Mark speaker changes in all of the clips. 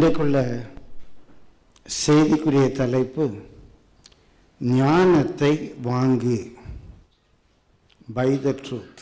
Speaker 1: இன்றைக்குள்ள செய்திக்குரிய தலைப்பு ஞானத்தை வாங்கு பை த ட்ரூத்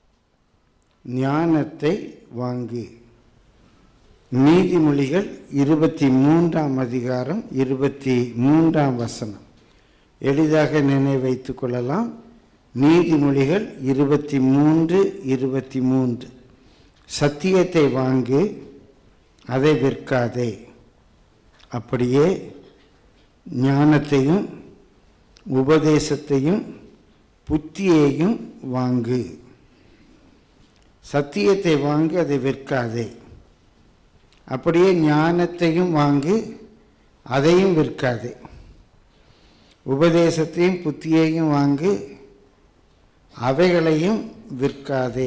Speaker 1: ஞானத்தை வாங்கு நீதிமொழிகள் இருபத்தி மூன்றாம் அதிகாரம் இருபத்தி மூன்றாம் வசனம் எளிதாக நினைவைத்துக் கொள்ளலாம் நீதிமொழிகள் இருபத்தி மூன்று இருபத்தி மூன்று சத்தியத்தை வாங்கு அதை விற்காதே அப்படியே ஞானத்தையும் உபதேசத்தையும் புத்தியையும் வாங்கு சத்தியத்தை வாங்கு அதை விற்காதே அப்படியே ஞானத்தையும் வாங்கு அதையும் விற்காதே உபதேசத்தையும் புத்தியையும் வாங்கு அவைகளையும் விற்காதே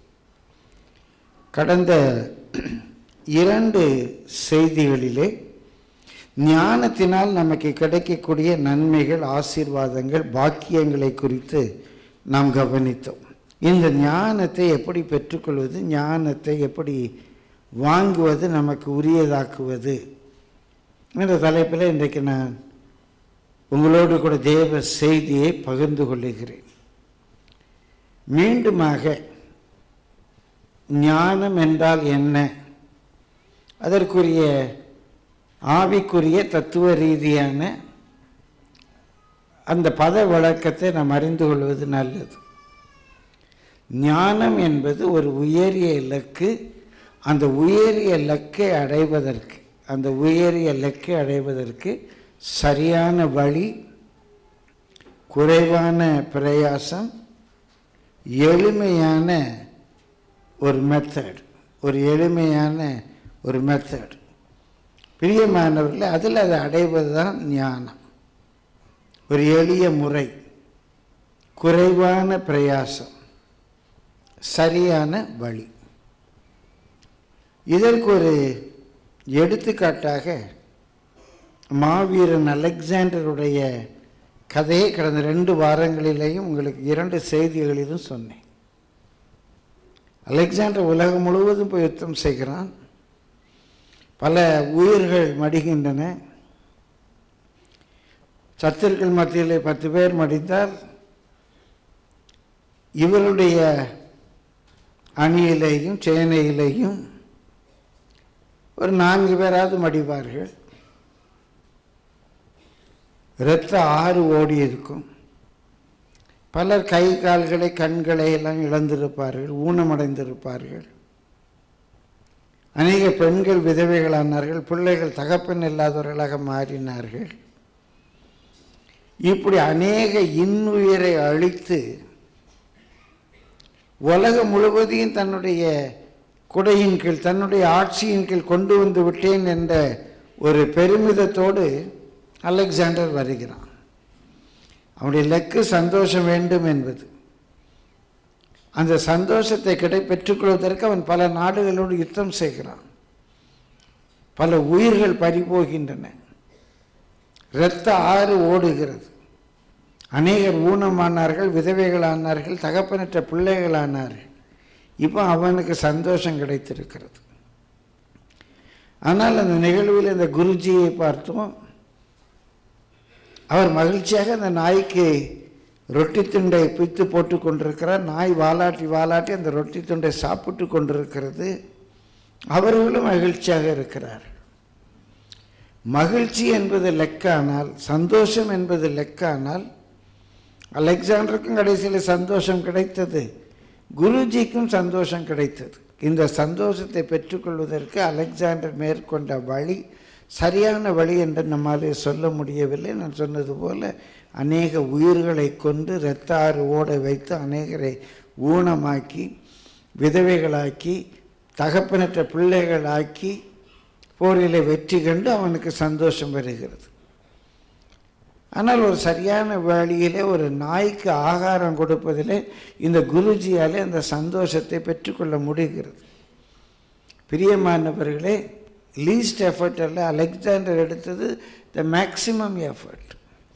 Speaker 1: கடந்த இரண்டு செய்திகளிலே ஞானத்தினால் நமக்கு கிடைக்கக்கூடிய நன்மைகள் ஆசீர்வாதங்கள் பாக்கியங்களை குறித்து நாம் கவனித்தோம் இந்த ஞானத்தை எப்படி பெற்றுக்கொள்வது ஞானத்தை எப்படி வாங்குவது நமக்கு உரியதாக்குவது என்ற தலைப்பில் இன்றைக்கு நான் உங்களோடு கூட தேவ செய்தியை பகிர்ந்து கொள்ளுகிறேன் மீண்டுமாக ஞானம் என்றால் என்ன அதற்குரிய ஆவிக்குரிய தத்துவ ரீதியான அந்த பத விளக்கத்தை நாம் அறிந்து கொள்வது நல்லது ஞானம் என்பது ஒரு உயரிய இலக்கு அந்த உயரிய இலக்கை அடைவதற்கு அந்த உயரிய இலக்கை அடைவதற்கு சரியான வழி குறைவான பிரயாசம் எளிமையான ஒரு மெத்தட் ஒரு எளிமையான ஒரு மெத்தட் பிரியமானவர்கள் அதில் அதை அடைவது தான் ஞானம் ஒரு எளிய முறை குறைவான பிரயாசம் சரியான வழி இதற்கு ஒரு எடுத்துக்காட்டாக மாவீரன் அலெக்சாண்டருடைய கதையை கடந்த ரெண்டு வாரங்களிலேயும் உங்களுக்கு இரண்டு செய்திகளிலும் சொன்னேன் அலெக்சாண்டர் உலகம் முழுவதும் போய் யுத்தம் செய்கிறான் பல உயிர்கள் மடிகின்றன சத்துருக்கள் மத்தியில் பத்து பேர் மடித்தால் இவருடைய அணியிலேயும் சேனையிலேயும் ஒரு நான்கு பேராவது மடிவார்கள் இரத்த ஆறு ஓடி இருக்கும் பலர் கை கால்களை கண்களை எல்லாம் இழந்திருப்பார்கள் ஊனமடைந்திருப்பார்கள் அநேக பெண்கள் விதவைகளானார்கள் பிள்ளைகள் தகப்பன் இல்லாதவர்களாக மாறினார்கள் இப்படி அநேக இன்னுயிரை அழித்து உலகம் முழுவதையும் தன்னுடைய குடையின் கீழ் தன்னுடைய ஆட்சியின் கீழ் கொண்டு வந்து விட்டேன் என்ற ஒரு பெருமிதத்தோடு அலெக்சாண்டர் வருகிறான் அவனுடைய லக்கு சந்தோஷம் வேண்டும் என்பது அந்த சந்தோஷத்தை கிடை பெற்றுக்கொள்வதற்கு அவன் பல நாடுகளோடு யுத்தம் செய்கிறான் பல உயிர்கள் பறிபோகின்றன இரத்த ஆறு ஓடுகிறது அநேகர் ஊனமானார்கள் விதவைகளானார்கள் தகப்பனற்ற பிள்ளைகளானார்கள் இப்போ அவனுக்கு சந்தோஷம் கிடைத்திருக்கிறது ஆனால் அந்த நிகழ்வில் இந்த குருஜியை பார்த்தோம் அவர் மகிழ்ச்சியாக அந்த நாய்க்கு ரொட்டி துண்டை பித்து போட்டு கொண்டிருக்கிறார் நாய் வாலாட்டி வாலாட்டி அந்த ரொட்டி துண்டை சாப்பிட்டு கொண்டிருக்கிறது அவர்களும் மகிழ்ச்சியாக இருக்கிறார் மகிழ்ச்சி என்பது லெக்கானால் சந்தோஷம் என்பது லெக்கானால் அலெக்சாண்டருக்கும் கடைசியில் சந்தோஷம் கிடைத்தது குருஜிக்கும் சந்தோஷம் கிடைத்தது இந்த சந்தோஷத்தை பெற்றுக்கொள்வதற்கு அலெக்சாண்டர் மேற்கொண்ட வழி சரியான வழி என்று நம்மாலே சொல்ல முடியவில்லை நான் சொன்னது போல அநேக உயிர்களை கொண்டு இரத்த ஆறு ஓட வைத்து அநேகரை ஊனமாக்கி விதவைகளாக்கி தகப்பனற்ற பிள்ளைகளாக்கி போரிலே வெற்றி கண்டு அவனுக்கு சந்தோஷம் வருகிறது ஆனால் ஒரு சரியான வழியிலே ஒரு நாய்க்கு ஆகாரம் கொடுப்பதிலே இந்த குருஜியாலே அந்த சந்தோஷத்தை பெற்றுக்கொள்ள முடிகிறது பிரியமானவர்களே லீஸ்ட் எஃபர்ட் அல்ல அலெக்சாண்டர் எடுத்தது த மேக்சிமம் எஃபர்ட்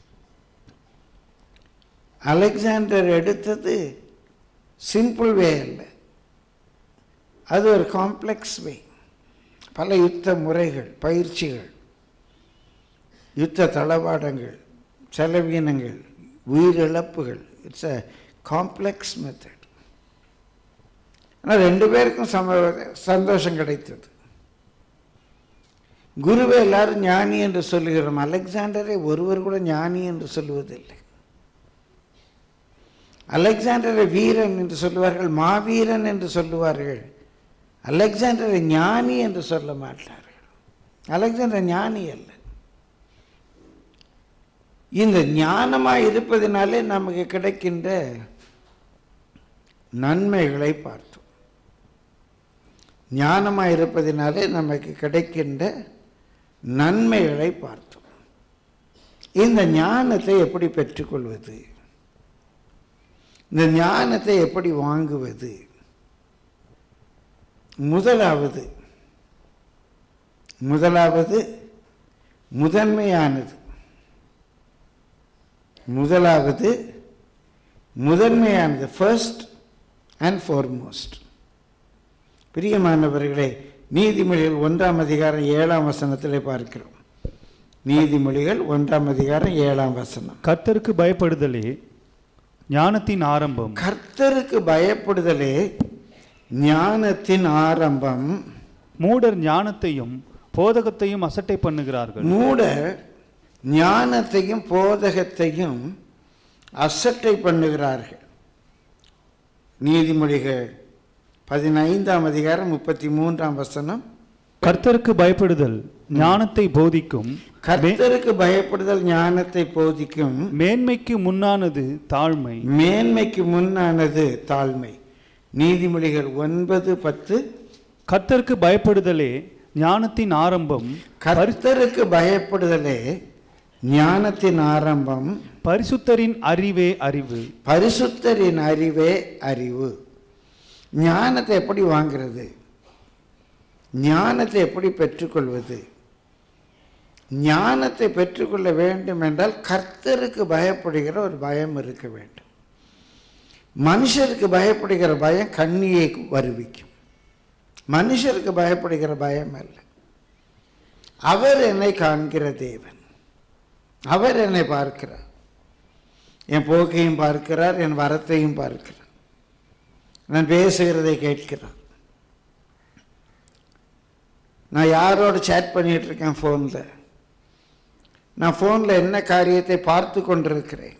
Speaker 1: அலெக்சாண்டர் எடுத்தது சிம்பிள் வே அல்ல அது ஒரு காம்ப்ளெக்ஸ் வே பல யுத்த முறைகள் பயிற்சிகள் யுத்த தளவாடங்கள் செலவீனங்கள் உயிரிழப்புகள் இட்ஸ் அ காம்ப்ளெக்ஸ் மெத்தட் ஆனால் ரெண்டு பேருக்கும் சம சந்தோஷம் கிடைத்தது குருவை எல்லாரும் ஞானி என்று சொல்லுகிறோம் அலெக்சாண்டரை ஒருவர் கூட ஞானி என்று சொல்லுவதில்லை அலெக்சாண்டரை வீரன் என்று சொல்லுவார்கள் மாவீரன் என்று சொல்லுவார்கள் அலெக்சாண்டரை ஞானி என்று சொல்ல மாட்டார்கள் அலெக்சாண்டர் ஞானி அல்ல இந்த ஞானமாக இருப்பதினாலே நமக்கு கிடைக்கின்ற நன்மைகளை பார்த்தோம் ஞானமாக இருப்பதினாலே நமக்கு கிடைக்கின்ற நன்மைகளை பார்த்தோம் இந்த ஞானத்தை எப்படி பெற்றுக்கொள்வது இந்த ஞானத்தை எப்படி வாங்குவது முதலாவது முதலாவது முதன்மையானது முதலாவது முதன்மையானது ஃபர்ஸ்ட் அண்ட் ஃபார்மோஸ்ட் பிரியமானவர்களே நீதிமொழிகள் ஒன்றாம் அதிகாரம் ஏழாம் வசனத்திலே பார்க்கிறோம் நீதிமொழிகள் ஒன்றாம் அதிகாரம் ஏழாம் வசனம்
Speaker 2: கர்த்தருக்கு பயப்படுதலே ஞானத்தின் ஆரம்பம்
Speaker 1: கர்த்தருக்கு பயப்படுதலே ஞானத்தின் ஆரம்பம்
Speaker 2: மூடர் ஞானத்தையும் போதகத்தையும் அசட்டை பண்ணுகிறார்கள்
Speaker 1: மூடர் ஞானத்தையும் போதகத்தையும் அசட்டை பண்ணுகிறார்கள் நீதிமொழிகள் பதினைந்தாம் அதிகாரம் முப்பத்தி மூன்றாம் வசனம்
Speaker 2: கர்த்தருக்கு பயப்படுதல் ஞானத்தை போதிக்கும் மே-
Speaker 1: கர்த்தருக்கு பயப்படுதல் ஞானத்தை போதிக்கும்
Speaker 2: மேன்மைக்கு முன்னானது தாழ்மை
Speaker 1: மேன்மைக்கு முன்னானது தாழ்மை நீதிமொழிகள் ஒன்பது பத்து
Speaker 2: கர்த்தருக்கு பயப்படுதலே ஞானத்தின் ஆரம்பம்
Speaker 1: கர்த்தருக்கு பயப்படுதலே ஞானத்தின் ஆரம்பம்
Speaker 2: பரிசுத்தரின் அறிவே அறிவு
Speaker 1: பரிசுத்தரின் அறிவே அறிவு ஞானத்தை எப்படி வாங்கிறது ஞானத்தை எப்படி பெற்றுக்கொள்வது ஞானத்தை பெற்றுக்கொள்ள வேண்டும் என்றால் கர்த்தருக்கு பயப்படுகிற ஒரு பயம் இருக்க வேண்டும் மனுஷருக்கு பயப்படுகிற பயம் கண்ணியை வருவிக்கும் மனுஷருக்கு பயப்படுகிற பயம் அல்ல அவர் என்னை காண்கிற தேவன் அவர் என்னை பார்க்கிறார் என் போக்கையும் பார்க்கிறார் என் வரத்தையும் பார்க்கிறார் நான் பேசுகிறதை கேட்கிறார் நான் யாரோட சேட் பண்ணிட்டு இருக்கேன் ஃபோனில் நான் ஃபோனில் என்ன காரியத்தை பார்த்து கொண்டிருக்கிறேன்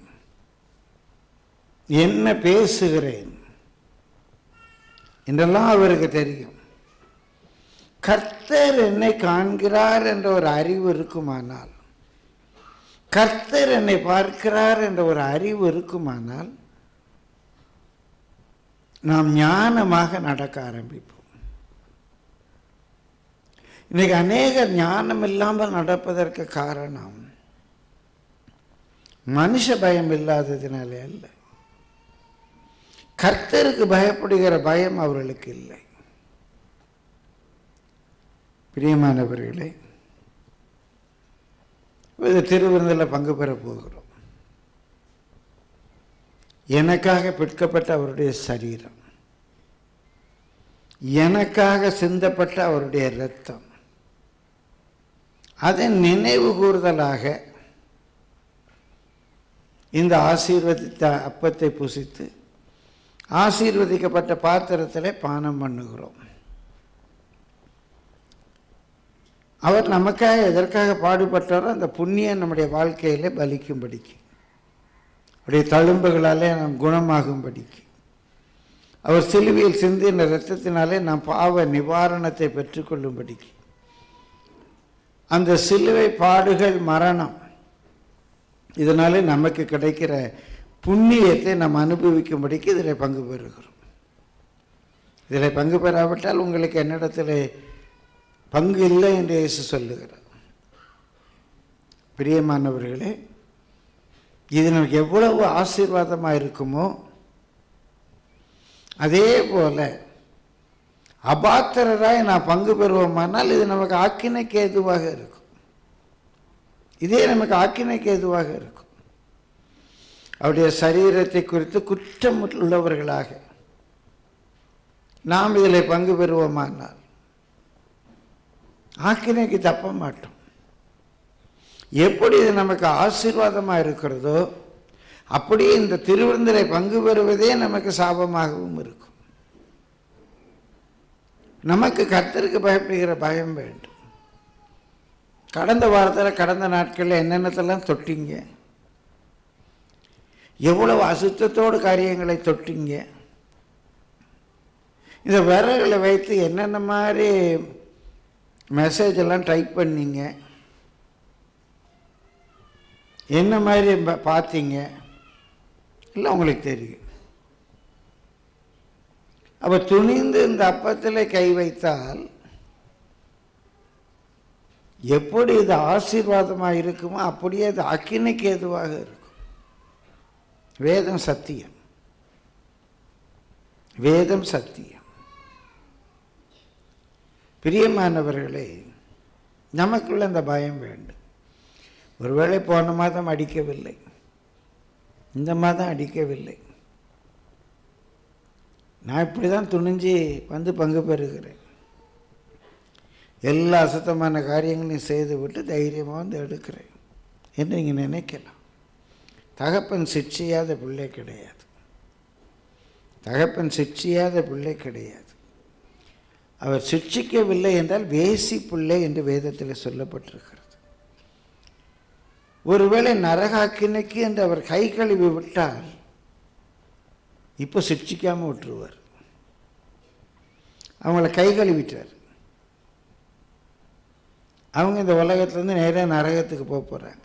Speaker 1: என்ன பேசுகிறேன் என்றெல்லாம் அவருக்கு தெரியும் கர்த்தர் என்னை காண்கிறார் என்ற ஒரு அறிவு இருக்குமானால் கர்த்தர் என்னை பார்க்கிறார் என்ற ஒரு அறிவு இருக்குமானால் நாம் ஞானமாக நடக்க ஆரம்பிப்போம் இன்னைக்கு அநேகர் ஞானம் இல்லாமல் நடப்பதற்கு காரணம் மனுஷ பயம் இல்லாததினாலே அல்ல கர்த்தருக்கு பயப்படுகிற பயம் அவர்களுக்கு இல்லை பிரியமானவர்களே இந்த திருவிருந்தில் பங்கு பெற போகிறோம் எனக்காக பிற்கப்பட்ட அவருடைய சரீரம் எனக்காக சிந்தப்பட்ட அவருடைய இரத்தம் அதன் நினைவு கூறுதலாக இந்த ஆசீர்வதித்த அப்பத்தை புசித்து ஆசீர்வதிக்கப்பட்ட பாத்திரத்தில் பானம் பண்ணுகிறோம் அவர் நமக்காக எதற்காக பாடுபட்டாரோ அந்த புண்ணியம் நம்முடைய வாழ்க்கையிலே பலிக்கும்படிக்கு அவருடைய தழும்புகளாலே நாம் குணமாகும்படிக்கு அவர் சிலுவையில் சிந்தின இரத்தத்தினாலே நாம் பாவ நிவாரணத்தை பெற்றுக்கொள்ளும்படிக்கு அந்த சிலுவை பாடுகள் மரணம் இதனாலே நமக்கு கிடைக்கிற புண்ணியத்தை நாம் அனுபவிக்கும்படிக்கு இதில் பங்கு பெறுகிறோம் இதில் பங்கு பெறாவிட்டால் உங்களுக்கு என்னிடத்தில் பங்கு இல்லை என்று இயேசு சொல்லுகிறார் பிரியமானவர்களே இது நமக்கு எவ்வளவு ஆசீர்வாதமாக இருக்குமோ அதே போல அபாத்திரராய் நான் பங்கு பெறுவோமானால் இது நமக்கு ஆக்கினைக்கு ஏதுவாக இருக்கும் இதே நமக்கு ஆக்கினைக்கு ஏதுவாக இருக்கும் அவருடைய சரீரத்தை குறித்து குற்றம் உள்ளவர்களாக நாம் இதில் பங்கு பெறுவோமானால் ஆக்கினைக்கு தப்ப மாட்டோம் எப்படி இது நமக்கு ஆசீர்வாதமாக இருக்கிறதோ அப்படியே இந்த திருவிருந்தலை பங்கு பெறுவதே நமக்கு சாபமாகவும் இருக்கும் நமக்கு கர்த்தருக்கு பயப்படுகிற பயம் வேண்டும் கடந்த வாரத்தில் கடந்த நாட்களில் என்னென்னத்தெல்லாம் தொட்டிங்க எவ்வளவு அசுத்தத்தோடு காரியங்களை தொட்டிங்க இந்த விரல்களை வைத்து என்னென்ன மாதிரி மெசேஜ் எல்லாம் டைப் பண்ணீங்க என்ன மாதிரி ப- பார்த்தீங்க எல்லாம் உங்களுக்கு தெரியும் அப்ப துணிந்து இந்த அப்பத்தில் கை வைத்தால் எப்படி இது ஆசீர்வாதமாக இருக்குமோ அப்படியே அது அக்கினைக்கு ஏதுவாக இருக்கும் வேதம் சத்தியம் வேதம் சத்தியம் பிரியமானவர்களே நமக்குள்ள அந்த பயம் வேண்டும் ஒருவேளை போன மாதம் அடிக்கவில்லை இந்த மாதம் அடிக்கவில்லை நான் இப்படி தான் துணிஞ்சு வந்து பங்கு பெறுகிறேன் எல்லா அசுத்தமான காரியங்களையும் செய்து விட்டு தைரியமாக வந்து எடுக்கிறேன் என்று நீங்கள் நினைக்கலாம் தகப்பன் சிட்சியாத பிள்ளை கிடையாது தகப்பன் சிட்சியாத பிள்ளை கிடையாது அவர் சிட்சிக்கவில்லை என்றால் வேசி பிள்ளை என்று வேதத்தில் சொல்லப்பட்டிருக்கிறது ஒருவேளை நரகாக்கினைக்கு என்று அவர் கை கழுவி விட்டால் இப்போ சிட்சிக்காம விட்டுருவார் அவங்கள கை கழுவிட்டார் அவங்க இந்த உலகத்துலேருந்து நேராக நரகத்துக்கு போக போகிறாங்க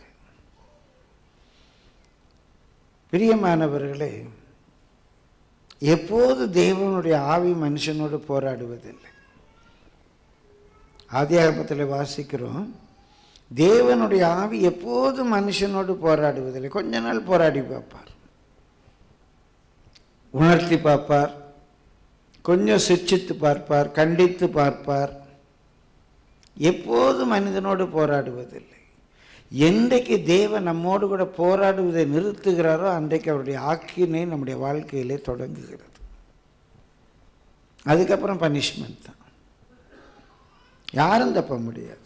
Speaker 1: பிரியமானவர்களே எப்போது தேவனுடைய ஆவி மனுஷனோடு போராடுவதில்லை ஆதியாகமத்தில் வாசிக்கிறோம் தேவனுடைய ஆவி எப்போது மனுஷனோடு போராடுவதில்லை கொஞ்ச நாள் போராடி பார்ப்பார் உணர்த்தி பார்ப்பார் கொஞ்சம் சிட்சித்து பார்ப்பார் கண்டித்து பார்ப்பார் எப்போது மனிதனோடு போராடுவதில்லை என்றைக்கு தேவன் நம்மோடு கூட போராடுவதை நிறுத்துகிறாரோ அன்றைக்கு அவருடைய ஆக்கினை நம்முடைய வாழ்க்கையிலே தொடங்குகிறது அதுக்கப்புறம் பனிஷ்மெண்ட் தான் யாரும் தப்ப முடியாது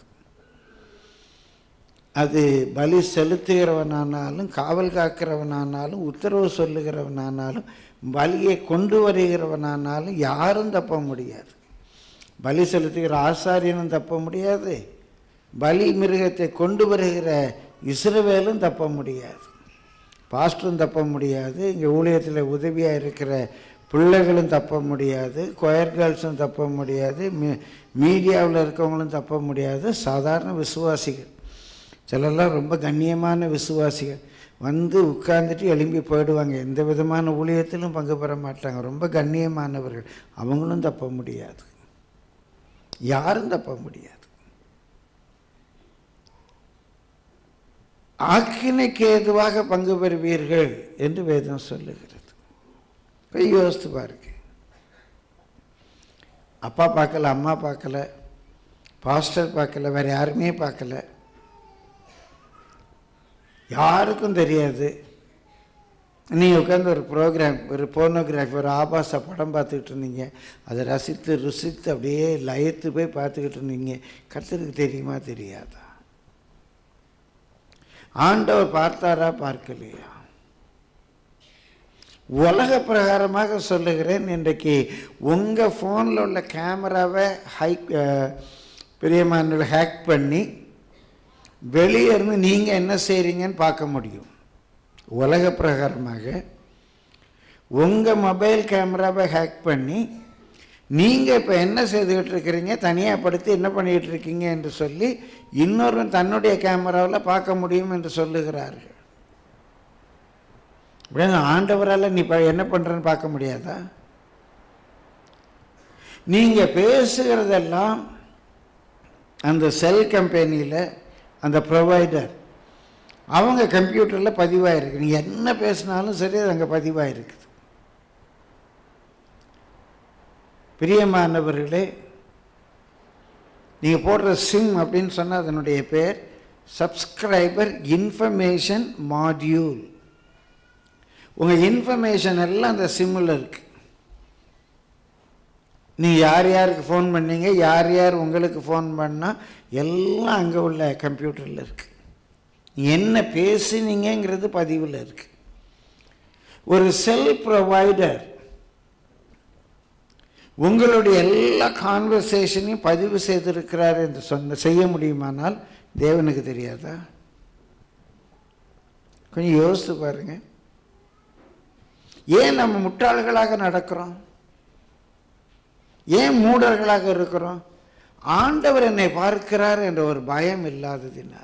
Speaker 1: அது பலி செலுத்துகிறவனானாலும் காவல் காக்கிறவனானாலும் உத்தரவு சொல்லுகிறவனானாலும் பலியை கொண்டு வருகிறவனானாலும் யாரும் தப்ப முடியாது பலி செலுத்துகிற ஆசாரியனும் தப்ப முடியாது பலி மிருகத்தை கொண்டு வருகிற இஸ்ரவேலும் தப்ப முடியாது பாஸ்டரும் தப்ப முடியாது இங்கே ஊழியத்தில் உதவியாக இருக்கிற பிள்ளைகளும் தப்ப முடியாது கொயர் கேர்ள்ஸும் தப்ப முடியாது மீ மீடியாவில் இருக்கவங்களும் தப்ப முடியாது சாதாரண விசுவாசிகள் சிலர்லாம் ரொம்ப கண்ணியமான விசுவாசிகள் வந்து உட்கார்ந்துட்டு எழும்பி போயிடுவாங்க எந்த விதமான ஊழியத்திலும் பங்கு பெற மாட்டாங்க ரொம்ப கண்ணியமானவர்கள் அவங்களும் தப்ப முடியாது யாரும் தப்ப முடியாது ஆக்கினைக்கு ஏதுவாக பங்கு பெறுவீர்கள் என்று வேதம் சொல்லுகிறது போய் யோசித்து பாருங்க அப்பா பார்க்கல அம்மா பார்க்கல பாஸ்டர் பார்க்கல வேற யாருமே பார்க்கல யாருக்கும் தெரியாது நீ உட்காந்து ஒரு ப்ரோக்ராம் ஒரு போர்னோகிராஃபி ஒரு ஆபாச படம் பார்த்துக்கிட்டு இருந்தீங்க அதை ரசித்து ருசித்து அப்படியே லயத்து போய் பார்த்துக்கிட்டு இருந்தீங்க கர்த்தருக்கு தெரியுமா தெரியாதா ஆண்டவர் பார்த்தாரா பார்க்கலையா உலக பிரகாரமாக சொல்லுகிறேன் இன்றைக்கு உங்கள் ஃபோனில் உள்ள கேமராவை ஹை பெரியமான ஹேக் பண்ணி வெளியே இருந்து நீங்கள் என்ன செய்கிறீங்கன்னு பார்க்க முடியும் உலக பிரகாரமாக உங்கள் மொபைல் கேமராவை ஹேக் பண்ணி நீங்கள் இப்போ என்ன செய்துக்கிட்டு இருக்கிறீங்க தனியாக படுத்து என்ன பண்ணிக்கிட்டு இருக்கீங்க என்று சொல்லி இன்னொருவன் தன்னுடைய கேமராவில் பார்க்க முடியும் என்று சொல்லுகிறார்கள் அப்படியே ஆண்டவரால் நீ ப- என்ன பண்ணுறன்னு பார்க்க முடியாதா நீங்கள் பேசுகிறதெல்லாம் அந்த செல் கம்பெனியில் அந்த ப்ரொவைடர் அவங்க கம்ப்யூட்டரில் பதிவாயிருக்கு நீங்கள் என்ன பேசினாலும் சரி அது அங்கே பதிவாயிருக்குது பிரியமானவர்களே நீங்கள் போடுற சிம் அப்படின்னு சொன்னால் அதனுடைய பேர் சப்ஸ்கிரைபர் இன்ஃபர்மேஷன் மாடியூல் உங்கள் இன்ஃபர்மேஷன் எல்லாம் அந்த சிம்மில் இருக்கு நீ யார் யாருக்கு ஃபோன் பண்ணீங்க யார் யார் உங்களுக்கு ஃபோன் பண்ணால் எல்லாம் அங்கே உள்ள கம்ப்யூட்டரில் இருக்கு நீ என்ன பேசுனீங்கங்கிறது பதிவில் இருக்கு ஒரு செல் ப்ரொவைடர் உங்களுடைய எல்லா கான்வர்சேஷனையும் பதிவு செய்திருக்கிறார் என்று சொன்ன செய்ய முடியுமானால் தேவனுக்கு தெரியாதா கொஞ்சம் யோசித்து பாருங்க ஏன் நம்ம முட்டாள்களாக நடக்கிறோம் ஏன் மூடர்களாக இருக்கிறோம் ஆண்டவர் என்னை பார்க்கிறார் என்ற ஒரு பயம் இல்லாததினாலே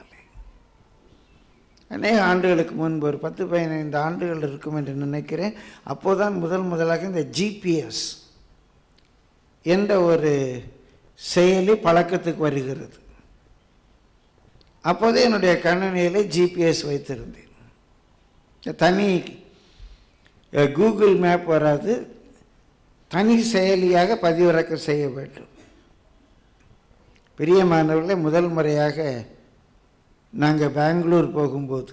Speaker 1: அநேக ஆண்டுகளுக்கு முன்பு ஒரு பத்து பதினைந்து ஆண்டுகள் இருக்கும் என்று நினைக்கிறேன் அப்போதான் முதல் முதலாக இந்த ஜிபிஎஸ் என்ற ஒரு செயலி பழக்கத்துக்கு வருகிறது அப்போதே என்னுடைய கணினியில் ஜிபிஎஸ் வைத்திருந்தேன் தனி அஹ், கூகுள் மேப் வராது தனி செயலியாக பதிவிறக்கம் செய்ய வேண்டும் பிரியமானவர்களே முதல் முறையாக நாங்கள் பெங்களூர் போகும்போது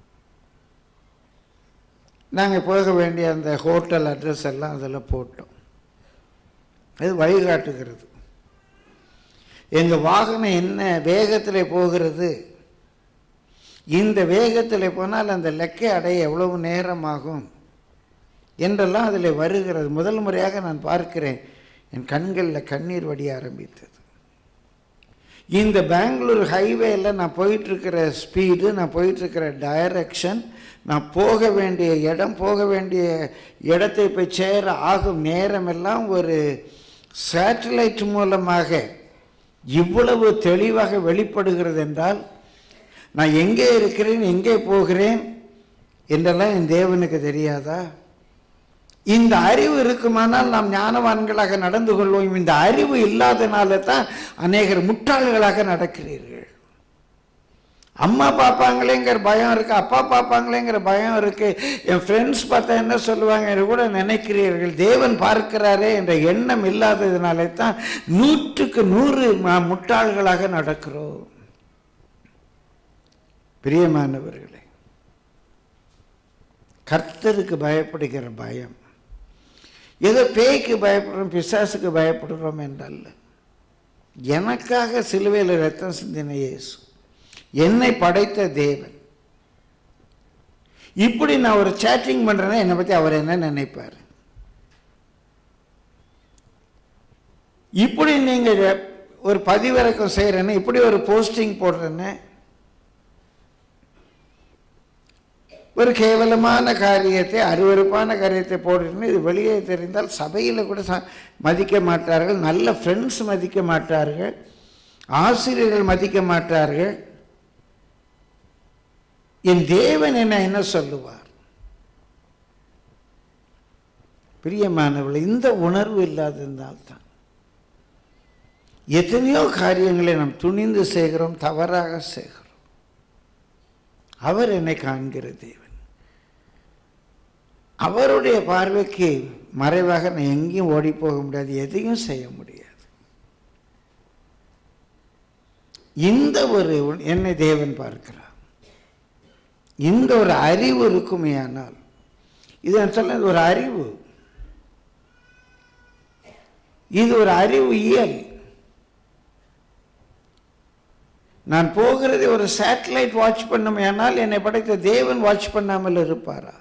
Speaker 1: நாங்கள் போக வேண்டிய அந்த ஹோட்டல் அட்ரஸ் எல்லாம் அதில் போட்டோம் அது வழிகாட்டுகிறது எங்கள் வாகனம் என்ன வேகத்தில் போகிறது இந்த வேகத்தில் போனால் அந்த லெக்கை அடைய எவ்வளவு நேரம் ஆகும் என்றெல்லாம் அதில் வருகிறது முதல் முறையாக நான் பார்க்கிறேன் என் கண்களில் கண்ணீர் வடிய ஆரம்பித்தது இந்த பெங்களூர் ஹைவேல நான் போயிட்டுருக்கிற ஸ்பீடு நான் போயிட்டுருக்கிற டைரக்ஷன் நான் போக வேண்டிய இடம் போக வேண்டிய இடத்தை போய் சேர ஆகும் நேரமெல்லாம் ஒரு சேட்டலைட் மூலமாக இவ்வளவு தெளிவாக வெளிப்படுகிறது என்றால் நான் எங்கே இருக்கிறேன் எங்கே போகிறேன் என்றெல்லாம் என் தேவனுக்கு தெரியாதா இந்த அறிவு இருக்குமானால் நாம் ஞானவான்களாக நடந்து கொள்வோம் இந்த அறிவு இல்லாதனால தான் அநேகர் முட்டாள்களாக நடக்கிறீர்கள் அம்மா பார்ப்பாங்களேங்கிற பயம் இருக்கு அப்பா பார்ப்பாங்களேங்கிற பயம் இருக்கு என் ஃப்ரெண்ட்ஸ் பார்த்தா என்ன சொல்லுவாங்க என்று கூட நினைக்கிறீர்கள் தேவன் பார்க்கிறாரே என்ற எண்ணம் இல்லாததுனாலே தான் நூற்றுக்கு நூறு நாம் முட்டாள்களாக நடக்கிறோம் பிரியமானவர்களே கர்த்தருக்கு பயப்படுகிற பயம் ஏதோ பேய்க்கு பயப்படுறோம் பிசாசுக்கு பயப்படுறோம் என்றல்ல எனக்காக சிலுவையில் ரத்தம் சிந்தின இயேசு என்னை படைத்த தேவன் இப்படி நான் ஒரு சேட்டிங் பண்றேன்னா என்னை பத்தி அவர் என்ன நினைப்பார் இப்படி நீங்க ஒரு பதிவிறக்கம் செய்யறேன்னு இப்படி ஒரு போஸ்டிங் போடுறேன்னு ஒரு கேவலமான காரியத்தை அருவருப்பான காரியத்தை போடுறேன்னு இது வெளியே தெரிந்தால் சபையில் கூட ச- மதிக்க மாட்டார்கள் நல்ல ஃப்ரெண்ட்ஸ் மதிக்க மாட்டார்கள் ஆசிரியர்கள் மதிக்க மாட்டார்கள் என் தேவன் என்ன என்ன சொல்லுவார் பிரியமானவர்கள் இந்த உணர்வு இல்லாததால் தான் எத்தனையோ காரியங்களை நாம் துணிந்து செய்கிறோம் தவறாக செய்கிறோம் அவர் என்னை காண்கிற தேவன் அவருடைய பார்வைக்கு மறைவாக நான் எங்கேயும் ஓடி போக முடியாது எதையும் செய்ய முடியாது இந்த ஒரு உண்- என்னை தேவன் பார்க்கிறார் இந்த ஒரு அறிவு இருக்குமேயானால் இது நான் சொன்னது ஒரு அறிவு இது ஒரு அறிவு இயல் நான் போகிறதை ஒரு சேட்டலைட் வாட்ச் பண்ணுமேயானால் என்னை படைத்த தேவன் வாட்ச் பண்ணாமல் இருப்பாரா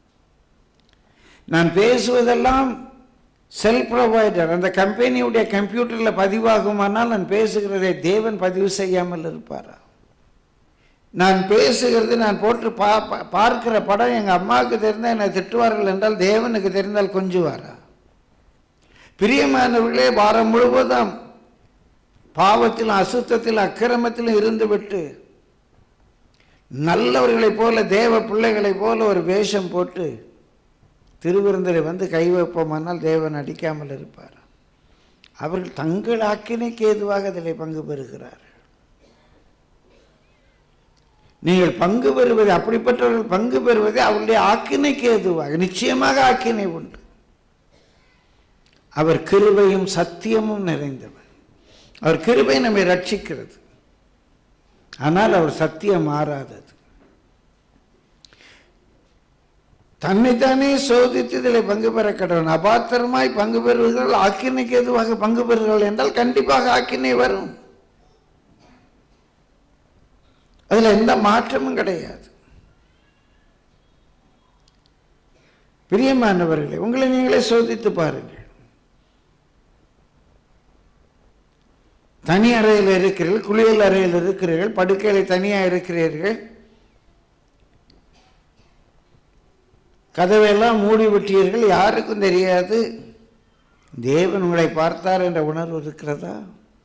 Speaker 1: நான் பேசுவதெல்லாம் செல் ப்ரொவைடர் அந்த கம்பெனியுடைய கம்ப்யூட்டரில் பதிவாகுமானால் நான் பேசுகிறதை தேவன் பதிவு செய்யாமல் இருப்பாரா நான் பேசுகிறது நான் போட்டு பா பா- பார்க்கிற படம் எங்கள் அம்மாவுக்கு தெரிந்தால் என்னை திட்டுவார்கள் என்றால் தேவனுக்கு தெரிந்தால் கொஞ்சுவாரா பிரியமானவர்களே வாரம் முழுவதும் பாவத்திலும் அசுத்தத்திலும் அக்கிரமத்திலும் இருந்துவிட்டு நல்லவர்களைப் போல தேவ பிள்ளைகளைப் போல ஒரு வேஷம் போட்டு திருவிருந்தரை வந்து கை வைப்போமானால் தேவன் அடிக்காமல் இருப்பார் அவர்கள் தங்கள் ஆக்கினைக்கு ஏதுவாக அதில் பங்கு பெறுகிறார்கள் நீங்கள் பங்கு பெறுவது அப்படிப்பட்டவர்கள் பங்கு பெறுவது அவருடைய ஆக்கினைக்கு ஏதுவாக நிச்சயமாக ஆக்கினை உண்டு அவர் கிருபையும் சத்தியமும் நிறைந்தவர் அவர் கிருபை நம்மை ரட்சிக்கிறது ஆனால் அவர் சத்தியம் மாறாதது தன்னைத்தானே சோதித்து இதில் பங்கு பெற கடவன் அபாத்திரமாய் பங்கு பெறுவர்கள் ஆக்கினைக்கு எதுவாக பங்கு பெறுகிறார்கள் என்றால் கண்டிப்பாக ஆக்கினை வரும் அதில் எந்த மாற்றமும் கிடையாது பிரியமானவர்களே உங்களை நீங்களே சோதித்து பாருங்கள் தனி அறையில் இருக்கிறீர்கள் குளியல் அறையில் இருக்கிறீர்கள் படுக்கையில் தனியாக இருக்கிறீர்கள் கதவையெல்லாம் மூடி விட்டீர்கள் யாருக்கும் தெரியாது தேவன் உங்களை பார்த்தார் என்ற உணர்வு இருக்கிறதா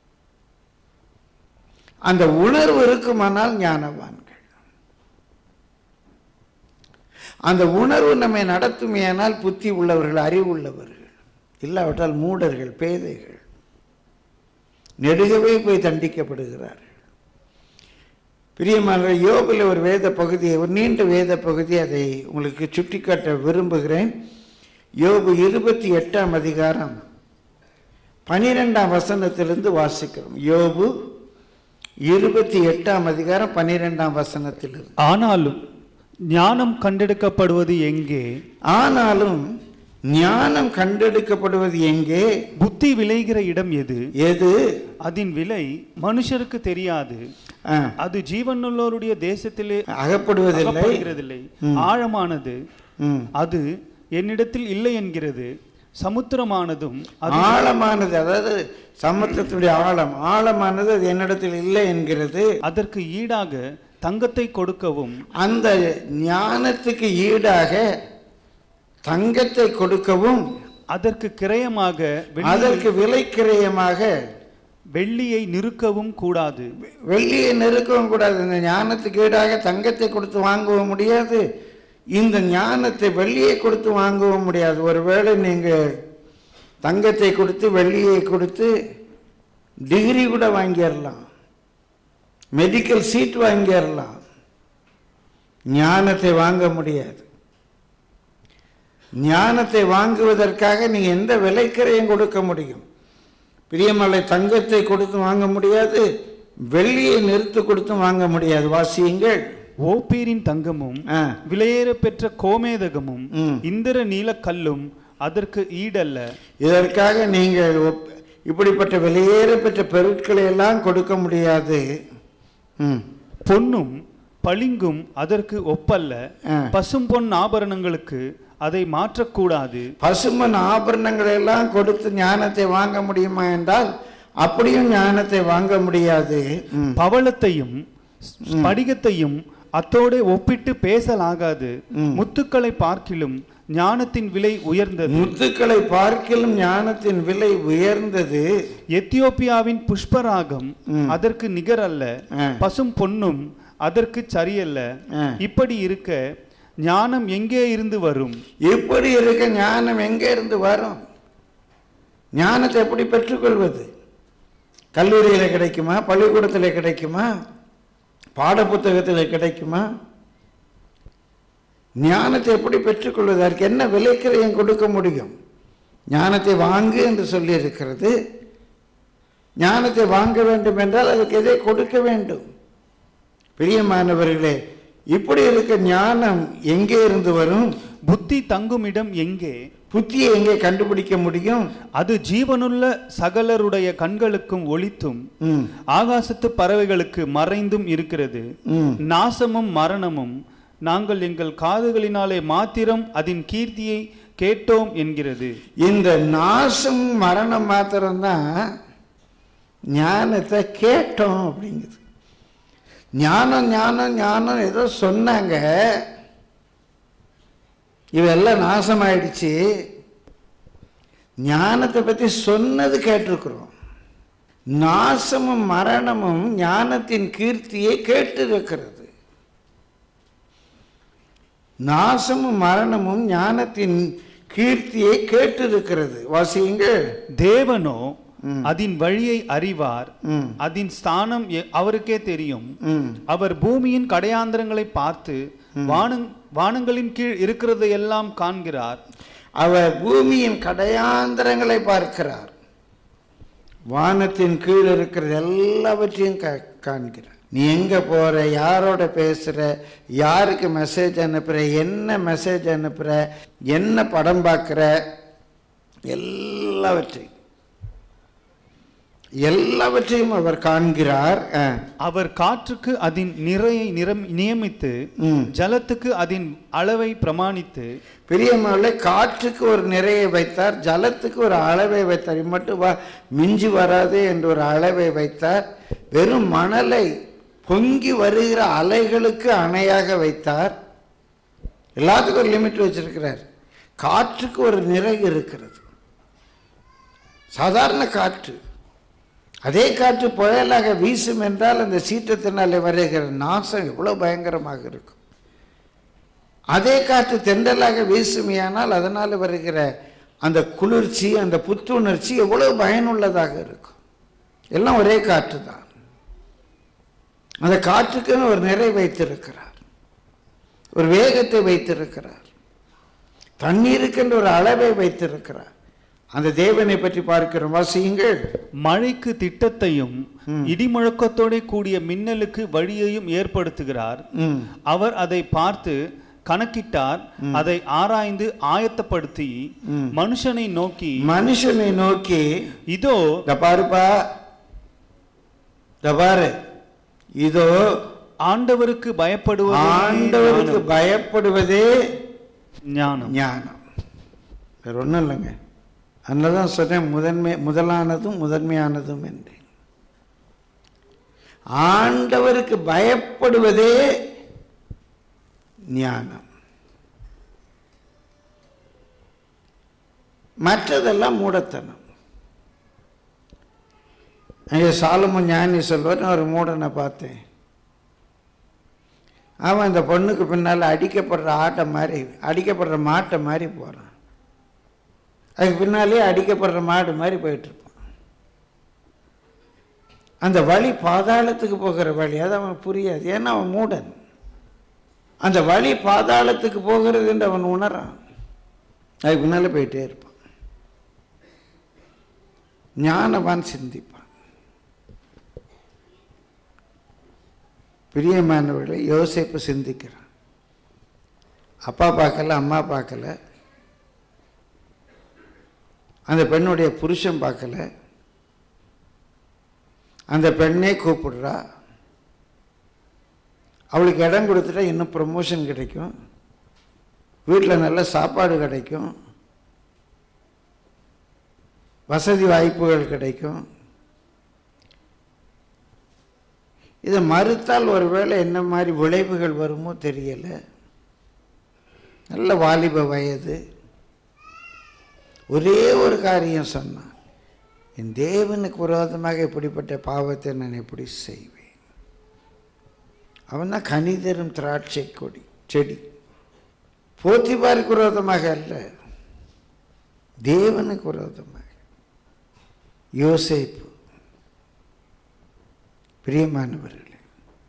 Speaker 1: அந்த உணர்வு இருக்குமானால் ஞானவான்கள் அந்த உணர்வு நம்மை நடத்துமையானால் புத்தி உள்ளவர்கள் அறிவு உள்ளவர்கள் இல்லாவிட்டால் மூடர்கள் பேதைகள் நெடுகவே போய் தண்டிக்கப்படுகிறார்கள் பிரியமான யோபில் ஒரு வேத பகுதியை ஒரு நீண்ட வேத பகுதி அதை உங்களுக்கு சுட்டிக்காட்ட விரும்புகிறேன் யோபு இருபத்தி எட்டாம் அதிகாரம் பனிரெண்டாம் வசனத்திலிருந்து வாசிக்கிறோம் யோபு இருபத்தி எட்டாம் அதிகாரம் பனிரெண்டாம் வசனத்திலிருந்து
Speaker 2: ஆனாலும் ஞானம் கண்டெடுக்கப்படுவது எங்கே
Speaker 1: ஆனாலும் ஞானம் கண்டெடுக்கப்படுவது எங்கே
Speaker 2: புத்தி விளைகிற இடம் எது
Speaker 1: எது
Speaker 2: அதன் விலை மனுஷருக்கு தெரியாது
Speaker 1: ஆ,
Speaker 2: அது ஜீவனுள்ளோருடைய தேசத்திலே
Speaker 1: அகப்படுவதில்லை
Speaker 2: அகப்படுகிறதில்லை ஆழமானது
Speaker 1: ம்.
Speaker 2: அது என்னிடத்தில் இல்லை என்கிறது சமுத்திரமானதும் அது
Speaker 1: ஆழமானது அதாவது சமுத்திரத்துடைய ஆழம் ஆழமானது அது என்னிடத்தில் இல்லை என்கிறது
Speaker 2: அதற்கு ஈடாக தங்கத்தை கொடுக்கவும்
Speaker 1: அந்த ஞானத்துக்கு ஈடாக தங்கத்தை கொடுக்கவும்
Speaker 2: அதற்கு கிரயமாக வெள்ளி-
Speaker 1: அதற்கு விலைக்கிரயமாக
Speaker 2: வெள்ளியை நிறுக்கவும் கூடாது
Speaker 1: வெள்ளியை நெருக்கவும் கூடாது இந்த ஞானத்துக்கு ஈடாக தங்கத்தை கொடுத்து வாங்கவும் முடியாது இந்த ஞானத்தை வெள்ளியை கொடுத்து வாங்கவும் முடியாது ஒருவேளை நீங்கள் தங்கத்தை கொடுத்து வெள்ளியை கொடுத்து டிகிரி கூட வாங்கிடலாம் மெடிக்கல் சீட் வாங்கிடலாம் ஞானத்தை வாங்க முடியாது ஞானத்தை வாங்குவதற்காக நீங்க எந்த விலைக்கரையும் கொடுக்க முடியும் பிரியமலை தங்கத்தை கொடுத்து வாங்க முடியாது வெள்ளியை நிறுத்து கொடுத்து வாங்க முடியாது வாசியுங்கள்
Speaker 2: ஓப்பீரின் தங்கமும்
Speaker 1: ஆ,
Speaker 2: விலையேற பெற்ற கோமேதகமும்
Speaker 1: ம்.
Speaker 2: இந்திர நீலக்கல்லும் அதற்கு ஈடல்ல
Speaker 1: இதற்காக நீங்கள் ஒப்- இப்படிப்பட்ட வெளியேற பெற்ற பொருட்களை எல்லாம் கொடுக்க முடியாது ம்,
Speaker 2: பொன்னும் பளிங்கும் அதற்கு ஒப்பல்ல
Speaker 1: ஆ.
Speaker 2: பசும் பொன் ஆபரணங்களுக்கு அதை மாற்றக்கூடாது
Speaker 1: பசுமன் ஆபரணங்களை எல்லாம் கொடுத்து ஞானத்தை வாங்க முடியுமா என்றால் அப்படியும் ஞானத்தை வாங்க முடியாது ம்,
Speaker 2: பவளத்தையும் ஸ்படிகத்தையும் அத்தோடே ஒப்பிட்டு பேசலாகாது
Speaker 1: ம்.
Speaker 2: முத்துக்களை பார்க்கிலும் ஞானத்தின் விலை உயர்ந்தது
Speaker 1: முத்துக்களை பார்க்கிலும் ஞானத்தின் விலை உயர்ந்தது
Speaker 2: எத்தியோப்பியாவின் புஷ்பராகம்
Speaker 1: ம்.
Speaker 2: அதற்கு நிகரல்ல
Speaker 1: ஆ.
Speaker 2: பசும் பொன்னும் அதற்கு சரியல்ல
Speaker 1: ஆ.
Speaker 2: இப்படி இருக்க ஞானம் எங்கே இருந்து வரும்
Speaker 1: இப்படி இருக்க ஞானம் எங்கே இருந்து வரும் ஞானத்தை எப்படி பெற்றுக்கொள்வது கல்லூரியில் கிடைக்குமா பள்ளிக்கூடத்தில் கிடைக்குமா பாடப்புத்தகத்தில் கிடைக்குமா ஞானத்தை எப்படி பெற்றுக்கொள்வது அதற்கு என்ன விலைக்கிரயம் கொடுக்க முடியும் ஞானத்தை வாங்கு என்று சொல்லி இருக்கிறது ஞானத்தை வாங்க வேண்டும் என்றால் அதுக்கு எதை கொடுக்க வேண்டும் பிரியமானவர்களே இப்படி இருக்க ஞானம் எங்கே இருந்து வரும்
Speaker 2: புத்தி தங்கும் இடம் எங்கே
Speaker 1: புத்தியை எங்கே கண்டுபிடிக்க முடியும்
Speaker 2: அது ஜீவனுள்ள சகலருடைய கண்களுக்கும் ஒளித்தும்
Speaker 1: ம்,
Speaker 2: ஆகாசத்து பறவைகளுக்கு மறைந்தும் இருக்கிறது
Speaker 1: ம்.
Speaker 2: நாசமும் மரணமும் நாங்கள் எங்கள் காதுகளினாலே மாத்திரம் அதன் கீர்த்தியை கேட்டோம் என்கிறது
Speaker 1: இந்த நாசம் மரணம் மாத்திரம்தான் ஞானத்தை கேட்டோம் அப்படிங்குது ஞானம் ஞானம் ஞானம் ஏதோ சொன்னாங்க இவெல்லாம் நாசமாயிடுச்சு ஞானத்தை பற்றி சொன்னது கேட்டிருக்கிறோம் நாசமும் மரணமும் ஞானத்தின் கீர்த்தியை கேட்டிருக்கிறது நாசமும் மரணமும் ஞானத்தின் கீர்த்தியை கேட்டிருக்கிறது வாசியுங்கள்
Speaker 2: தேவனோ அதன் வழியை அறிவார்
Speaker 1: ம்,
Speaker 2: அதன் ஸ்தானம் எ- அவருக்கே தெரியும்
Speaker 1: ம்.
Speaker 2: அவர் பூமியின் கடையாந்திரங்களை பார்த்து வானங் வானங்களின் கீழ் இருக்கிறதை எல்லாம் காண்கிறார்
Speaker 1: அவர் பூமியின் கடையாந்தரங்களை பார்க்கிறார் வானத்தின் கீழ் இருக்கிறது எல்லாவற்றையும் கா- காண்கிறார் நீ எங்கே போகிற யாரோட பேசுகிற யாருக்கு மெசேஜ் அனுப்புகிற என்ன மெசேஜ் அனுப்புகிற என்ன படம் பார்க்குற எல்லாவற்றையும் எல்லாவற்றையும் அவர் காண்கிறார் ஆ.
Speaker 2: அவர் காற்றுக்கு அதன் நிறையை நிரம் நியமித்து
Speaker 1: ம்.
Speaker 2: ஜலத்துக்கு அதன் அளவை பிரமாணித்து
Speaker 1: பிரியமானவர்களே காற்றுக்கு ஒரு நிறையை வைத்தார் ஜலத்துக்கு ஒரு அளவை வைத்தார் இது மட்டும் வா மிஞ்சி வராது என்று ஒரு அளவை வைத்தார் வெறும் மணலை பொங்கி வருகிற அலைகளுக்கு அணையாக வைத்தார் எல்லாத்துக்கும் ஒரு லிமிட் வச்சிருக்கிறார் காற்றுக்கு ஒரு நிறை இருக்கிறது சாதாரண காற்று அதே காற்று புயலாக வீசும் என்றால் அந்த சீற்றத்தினாலே வருகிற நாசம் எவ்வளவு பயங்கரமாக இருக்கும் அதே காற்று தென்றலாக வீசுமையானால் அதனால் வருகிற அந்த குளிர்ச்சி அந்த புத்துணர்ச்சி எவ்வளவு பயனுள்ளதாக இருக்கும் எல்லாம் ஒரே காற்று தான் அந்த காற்றுக்குன்னு ஒரு நிறை வைத்திருக்கிறார் ஒரு வேகத்தை வைத்திருக்கிறார் தண்ணீருக்கென்று ஒரு அளவை வைத்திருக்கிறார் அந்த தேவனை பற்றி பார்க்கிறோம் வாசியுங்கள்
Speaker 2: மழைக்கு திட்டத்தையும் இடிமுழக்கத்தோட கூடிய மின்னலுக்கு வழியையும் ஏற்படுத்துகிறார்
Speaker 1: ம்.
Speaker 2: அவர் அதை பார்த்து கணக்கிட்டார் அதை ஆராய்ந்து ஆயத்தப்படுத்தி மனுஷனை நோக்கி
Speaker 1: மனுஷனை நோக்கி
Speaker 2: இதோ
Speaker 1: இந்த பாருப்பா இந்த பாரு இதோ
Speaker 2: ஆண்டவருக்கு பயப்படுவது
Speaker 1: ஆண்டவருக்கு பயப்படுவதே
Speaker 2: ஞானம்
Speaker 1: ஞானம் வேற ஒன்றும் இல்லைங்க அதனால தான் சொன்னேன் முதன்மை முதலானதும் முதன்மையானதும் என்றேன் ஆண்டவருக்கு பயப்படுவதே ஞானம் மற்றதெல்லாம் மூடத்தனம் அங்கே சாலமன் ஞானி சொல்வார் நான் ஒரு மூடனை பார்த்தேன் அவன் இந்த பொண்ணுக்கு பின்னால் அடிக்கப்படுற ஆட்டை மாதிரி அடிக்கப்படுற மாட்டை மாதிரி போகிறான் அதுக்கு பின்னாலே அடிக்கப்படுற மாடு மாதிரி போயிட்டு இருப்பான் அந்த வழி பாதாளத்துக்கு போகிற வழி அது அவன் புரியாது ஏன்னா அவன் மூடன் அந்த வழி பாதாளத்துக்கு போகிறது என்று அவன் உணரான் அதுக்கு பின்னால போயிட்டே இருப்பான் ஞானவான் சிந்திப்பான் பிரியமானவர்களை யோசிப்பு சிந்திக்கிறான் அப்பா பார்க்கல அம்மா பார்க்கல அந்த பெண்ணுடைய புருஷன் பார்க்கல அந்த பெண்ணே கூப்பிடுறா அவளுக்கு இடம் கொடுத்துட்டா இன்னும் ப்ரமோஷன் கிடைக்கும் வீட்டில் நல்ல சாப்பாடு கிடைக்கும் வசதி வாய்ப்புகள் கிடைக்கும் இதை மறுத்தால் ஒருவேளை என்ன மாதிரி விளைவுகள் வருமோ தெரியலை நல்ல வாலிப வயது ஒரே ஒரு காரியம் சொன்னான் என் தேவனுக்கு விரோதமாக இப்படிப்பட்ட பாவத்தை நான் எப்படி செய்வேன் அவன் தான் கனிதரும் திராட்சை கொடி செடி போத்திபாருக்கு விரோதமாக அல்ல தேவனுக்கு விரோதமாக யோசேப்பு பிரியமானவர்களே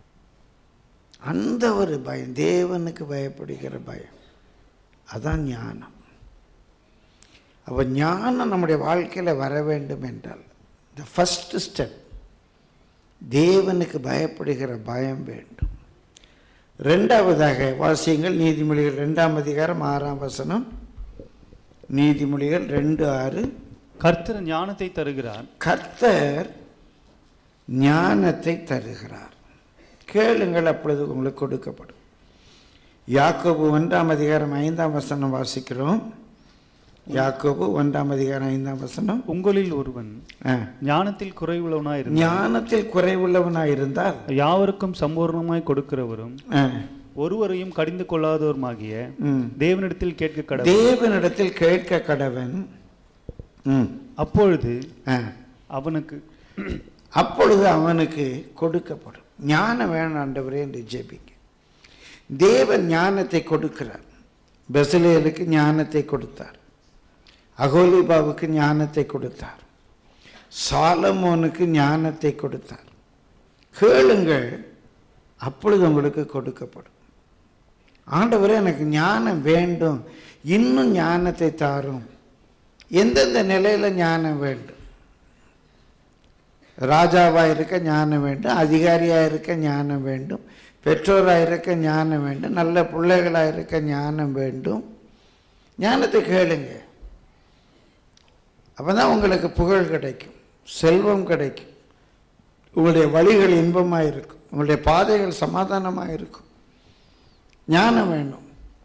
Speaker 1: அந்த ஒரு பயம் தேவனுக்கு பயப்படுகிற பயம் அதான் ஞானம் அப்போ ஞானம் நம்முடைய வாழ்க்கையில் வர வேண்டும் என்றால் த ஃபஸ்ட் ஸ்டெப் தேவனுக்கு பயப்படுகிற பயம் வேண்டும் ரெண்டாவதாக வாசியங்கள் நீதிமொழிகள் ரெண்டாம் அதிகாரம் ஆறாம் வசனம் நீதிமொழிகள் ரெண்டு ஆறு
Speaker 2: கர்த்தர் ஞானத்தை தருகிறார்
Speaker 1: கர்த்தர் ஞானத்தை தருகிறார் கேளுங்கள் அப்பொழுது உங்களுக்கு கொடுக்கப்படும் யாக்கோபு ஒன்றாம் அதிகாரம் ஐந்தாம் வசனம் வாசிக்கிறோம் யாக்கோபு ஒன்றாம் அதிகாரம் ஐந்தாம் வசனம்
Speaker 2: உங்களில் ஒருவன்
Speaker 1: ஆ.
Speaker 2: ஞானத்தில் குறைவுள்ளவனாய் இருந்தால்
Speaker 1: ஞானத்தில் குறைவுள்ளவனாய் இருந்தால்
Speaker 2: யாவருக்கும் சம்பூர்ணமாய் கொடுக்கிறவரும்
Speaker 1: ஆ,
Speaker 2: ஒருவரையும் கடிந்து கொள்ளாதவருமாகிய
Speaker 1: ம்.
Speaker 2: தேவனிடத்தில் கேட்க கடவுள்
Speaker 1: தேவனிடத்தில் கேட்க கடவன் ம்,
Speaker 2: அப்பொழுது
Speaker 1: ஆ.
Speaker 2: அவனுக்கு
Speaker 1: அப்பொழுது அவனுக்கு கொடுக்கப்படும் ஞானம் வேணும் ஆண்டவரே என்று ஜெபிங்க தேவன் ஞானத்தை கொடுக்கிறார் பெசலேலுக்கு ஞானத்தை கொடுத்தார் அகோலிபாவுக்கு ஞானத்தை கொடுத்தார் சாலமோனுக்கு ஞானத்தை கொடுத்தார் கேளுங்கள் அப்பொழுது உங்களுக்கு கொடுக்கப்படும் ஆண்டவரே எனக்கு ஞானம் வேண்டும் இன்னும் ஞானத்தை தாரும் எந்தெந்த நிலையில் ஞானம் வேண்டும் ராஜாவாக இருக்க ஞானம் வேண்டும் அதிகாரியாக இருக்க ஞானம் வேண்டும் பெற்றோராக இருக்க ஞானம் வேண்டும் நல்ல பிள்ளைகளாக இருக்க ஞானம் வேண்டும் ஞானத்தை கேளுங்க அப்போ தான் உங்களுக்கு புகழ் கிடைக்கும் செல்வம் கிடைக்கும் உங்களுடைய வழிகள் இன்பமாக இருக்கும் உங்களுடைய பாதைகள் சமாதானமாக இருக்கும் ஞானம் வேணும்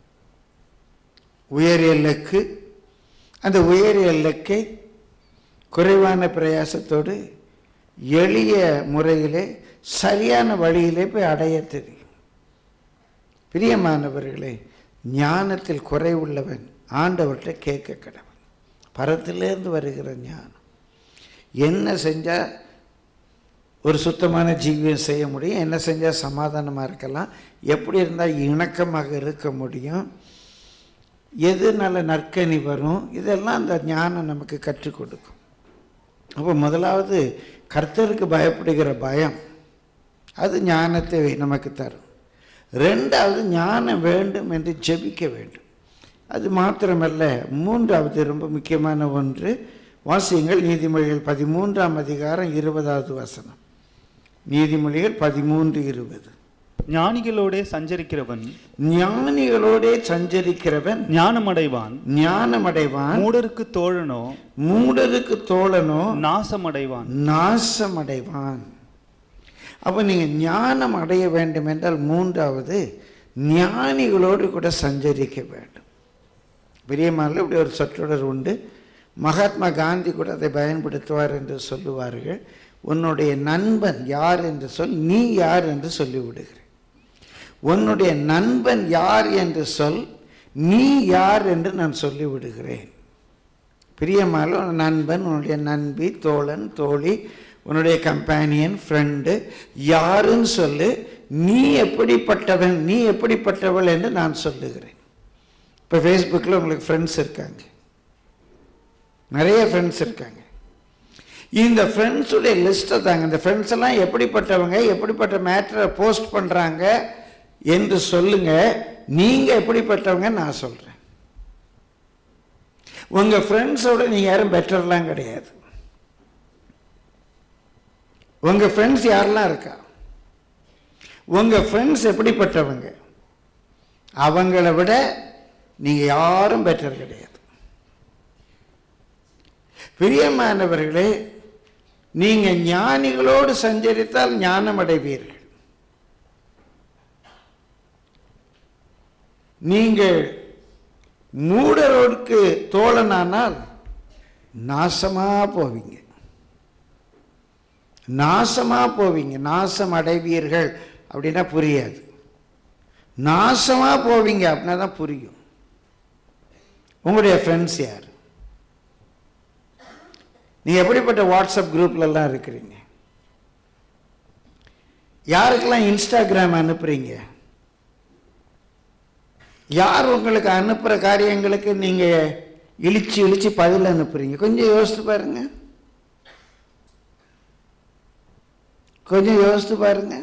Speaker 1: உயரிய லக்கு அந்த உயரிய லக்கை குறைவான பிரயாசத்தோடு எளிய முறையிலே சரியான வழியிலே போய் அடைய தெரியும் பிரியமானவர்களே ஞானத்தில் குறைவுள்ளவன் ஆண்டவர்கிட்ட கேட்க கடவன் பரத்திலேருந்து வருகிற ஞானம் என்ன செஞ்சால் ஒரு சுத்தமான ஜீவியம் செய்ய முடியும் என்ன செஞ்சால் சமாதானமாக இருக்கலாம் எப்படி இருந்தால் இணக்கமாக இருக்க முடியும் எதுனால நற்கனி வரும் இதெல்லாம் அந்த ஞானம் நமக்கு கற்றுக் கொடுக்கும் அப்போ முதலாவது கர்த்தருக்கு பயப்படுகிற பயம் அது ஞானத்தை நமக்கு தரும் ரெண்டாவது ஞானம் வேண்டும் என்று ஜெபிக்க வேண்டும் அது மாத்திரமல்ல மூன்றாவது ரொம்ப முக்கியமான ஒன்று வாசியங்கள் நீதிமொழிகள் பதிமூன்றாம் அதிகாரம் இருபதாவது வசனம் நீதிமொழிகள் பதிமூன்று இருபது
Speaker 2: ஞானிகளோடே சஞ்சரிக்கிறவன்
Speaker 1: ஞானிகளோடே சஞ்சரிக்கிறவன்
Speaker 2: ஞானமடைவான்
Speaker 1: ஞானமடைவான்
Speaker 2: மூடருக்கு தோழனோ
Speaker 1: மூடருக்கு தோழனோ
Speaker 2: நாசமடைவான்
Speaker 1: நாசமடைவான் அப்போ நீங்கள் ஞானம் அடைய வேண்டும் என்றால் மூன்றாவது ஞானிகளோடு கூட சஞ்சரிக்க வேண்டும் பிரியமான இப்படி ஒரு சொற்றொடர் உண்டு மகாத்மா காந்தி கூட அதை பயன்படுத்துவார் என்று சொல்லுவார்கள் உன்னுடைய நண்பன் யார் என்று சொல் நீ யார் என்று சொல்லிவிடுகிறேன் உன்னுடைய நண்பன் யார் என்று சொல் நீ யார் என்று நான் சொல்லிவிடுகிறேன் பிரியமான உன் நண்பன் உன்னுடைய நண்பி தோழன் தோழி உன்னுடைய கம்பேனியன் ஃப்ரெண்டு யாருன்னு சொல்லு நீ எப்படிப்பட்டவன் நீ எப்படிப்பட்டவள் என்று நான் சொல்லுகிறேன் இப்போ ஃபேஸ்புக்கில் உங்களுக்கு ஃப்ரெண்ட்ஸ் இருக்காங்க நிறைய ஃப்ரெண்ட்ஸ் இருக்காங்க இந்த ஃப்ரெண்ட்ஸுடைய லிஸ்ட்டை தாங்க இந்த ஃப்ரெண்ட்ஸ் எல்லாம் எப்படிப்பட்டவங்க எப்படிப்பட்ட மேட்டரை போஸ்ட் பண்ணுறாங்க என்று சொல்லுங்க நீங்கள் எப்படிப்பட்டவங்க நான் சொல்கிறேன் உங்கள் ஃப்ரெண்ட்ஸோட நீங்கள் யாரும் பெட்டர்லாம் கிடையாது உங்கள் ஃப்ரெண்ட்ஸ் யாரெல்லாம் இருக்கா உங்கள் ஃப்ரெண்ட்ஸ் எப்படிப்பட்டவங்க அவங்கள விட நீங்கள் யாரும் பெட்டர் கிடையாது பிரியமானவர்களே நீங்கள் ஞானிகளோடு சஞ்சரித்தால் ஞானம் அடைவீர்கள் நீங்கள் மூடரோருக்கு தோழனானால் நாசமா போவீங்க நாசமா போவீங்க நாசம் அடைவீர்கள் அப்படின்னா புரியாது நாசமா போவீங்க அப்படின்னா தான் புரியும் உங்களுடைய ஃப்ரெண்ட்ஸ் யார் நீங்க எப்படிப்பட்ட வாட்ஸ்அப் குரூப்லலாம் இருக்கிறீங்க யாருக்கெல்லாம் இன்ஸ்டாகிராம் அனுப்புறீங்க யார் உங்களுக்கு அனுப்புகிற காரியங்களுக்கு நீங்க இழிச்சு இழிச்சு பதில் அனுப்புறீங்க கொஞ்சம் யோசித்து பாருங்க கொஞ்சம் யோசித்து பாருங்க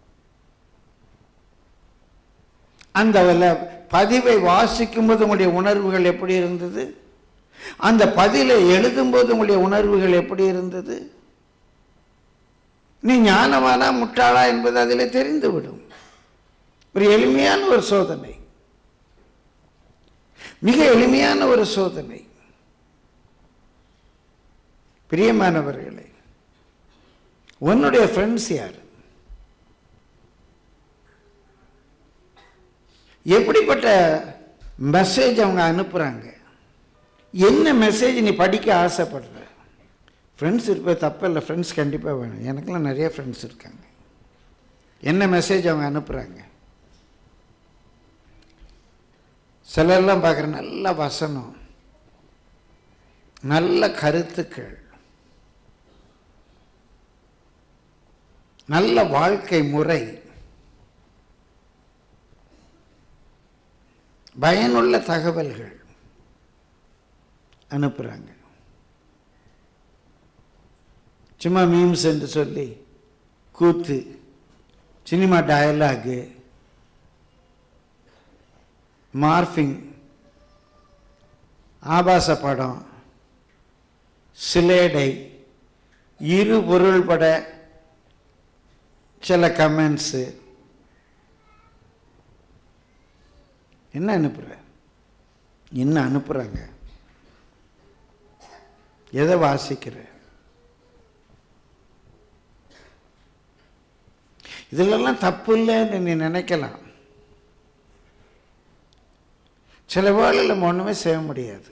Speaker 1: அந்த வல- பதிவை வாசிக்கும் போது உங்களுடைய உணர்வுகள் எப்படி இருந்தது அந்த பதிலை எழுதும்போது உங்களுடைய உணர்வுகள் எப்படி இருந்தது நீ ஞானமானா முட்டாளா என்பது அதில் தெரிந்துவிடும் ஒரு எளிமையான ஒரு சோதனை மிக எளிமையான ஒரு சோதனை பிரியமானவர்களே உன்னுடைய ஃப்ரெண்ட்ஸ் யார் எப்படிப்பட்ட மெசேஜ் அவங்க அனுப்புகிறாங்க என்ன மெசேஜ் நீ படிக்க ஆசைப்படுற ஃப்ரெண்ட்ஸ் இருப்பது தப்பில்லை ஃப்ரெண்ட்ஸ் கண்டிப்பாக வேணும் எனக்கெல்லாம் நிறைய ஃப்ரெண்ட்ஸ் இருக்காங்க என்ன மெசேஜ் அவங்க அனுப்புகிறாங்க சிலர்லாம் பார்க்குற நல்ல வசனம் நல்ல கருத்துக்கள் நல்ல வாழ்க்கை முறை பயனுள்ள தகவல்கள் அனுப்புகிறாங்க சும்மா மீம்ஸ் என்று சொல்லி கூத்து சினிமா டயலாகு மார்ஃபிங் ஆபாச படம் சிலேடை இரு பொருள்பட சில கமெண்ட்ஸு என்ன அனுப்புற என்ன அனுப்புகிறாங்க எதை வாசிக்கிற இதிலெல்லாம் தப்பு இல்லைன்னு நீ நினைக்கலாம் சில வேளையில் நம்ம ஒன்றுமே செய்ய முடியாது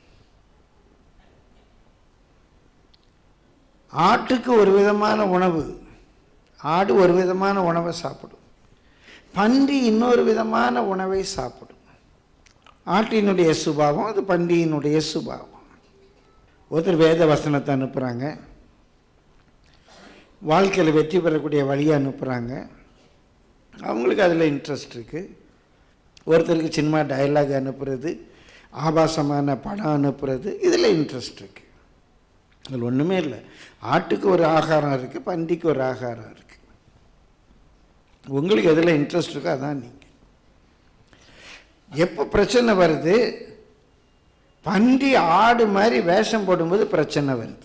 Speaker 1: ஆட்டுக்கு ஒரு விதமான உணவு ஆடு ஒரு விதமான உணவை சாப்பிடும் பன்றி இன்னொரு விதமான உணவை சாப்பிடும் ஆட்டினுடைய சுபாவம் அது பன்றியினுடைய சுபாவம் ஒருத்தர் வேத வசனத்தை அனுப்புகிறாங்க வாழ்க்கையில் வெற்றி பெறக்கூடிய வழியை அனுப்புகிறாங்க அவங்களுக்கு அதில் இன்ட்ரெஸ்ட் இருக்குது ஒருத்தருக்கு சினிமா டயலாக் அனுப்புறது ஆபாசமான படம் அனுப்புறது இதில் இன்ட்ரெஸ்ட் இருக்குது அதில் ஒன்றுமே இல்லை ஆட்டுக்கு ஒரு ஆகாரம் இருக்குது பன்றிக்கு ஒரு ஆகாரம் இருக்குது உங்களுக்கு எதில் இன்ட்ரெஸ்ட் இருக்கோ அதான் நீங்கள் எப்போ பிரச்சனை வருது பன்றி ஆடு மாதிரி வேஷம் போடும்போது பிரச்சனை வருது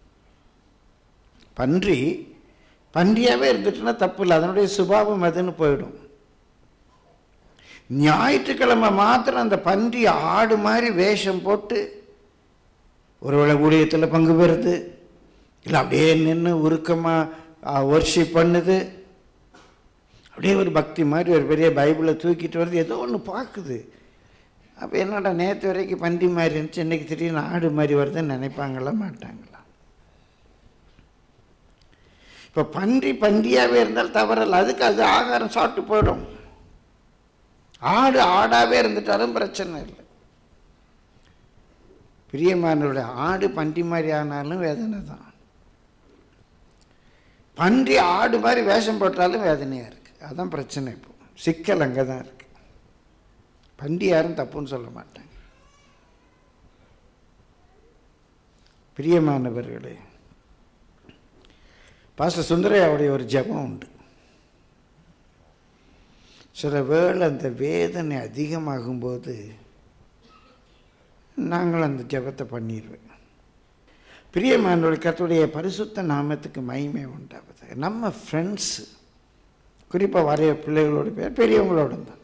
Speaker 1: பன்றி பன்றியாகவே இருந்துட்டுன்னா தப்பு இல்லை அதனுடைய சுபாவம் அதுன்னு போயிடும் ஞாயிற்றுக்கிழமை மாத்திரம் அந்த பன்றி ஆடு மாதிரி வேஷம் போட்டு ஒருவேளை ஊழியத்தில் பங்கு பெறுது இல்லை அப்படியே நின்று உருக்கமாக ஒர்ஷிப் பண்ணுது அப்படியே ஒரு பக்தி மாதிரி ஒரு பெரிய பைபிளை தூக்கிட்டு வருது ஏதோ ஒன்று பார்க்குது அப்போ என்னடா நேற்று வரைக்கும் பன்றி மாதிரி இருந்துச்சு இன்றைக்கி திடீர்னு ஆடு மாதிரி வருதுன்னு நினைப்பாங்களா மாட்டாங்களா இப்போ பன்றி பன்றியாகவே இருந்தால் தவறல்ல அதுக்கு அது ஆகாரம் சாப்பிட்டு போயிடும் ஆடு ஆடாகவே இருந்துட்டாலும் பிரச்சனை இல்லை பிரியமானவருடைய ஆடு பன்றி மாதிரி ஆனாலும் வேதனை தான் பன்றி ஆடு மாதிரி வேஷம் போட்டாலும் வேதனையாக இருக்குது அதான் பிரச்சனை இப்போ சிக்கல் அங்கே தான் இருக்குது பன்றி யாரும் தப்புன்னு சொல்ல மாட்டாங்க பிரியமானவர்களே பாஸ்டர் சுந்தரையாவுடைய ஒரு ஜெபம் உண்டு சில வேளை அந்த வேதனை அதிகமாகும்போது நாங்கள் அந்த ஜெபத்தை பண்ணிடுவேன் பிரியமானவர்கள் கர்த்தருடைய பரிசுத்த நாமத்துக்கு மகிமை உண்டாகுது நம்ம ஃப்ரெண்ட்ஸு குறிப்பாக வரைய பிள்ளைகளோட பேர் பெரியவங்களோட தான்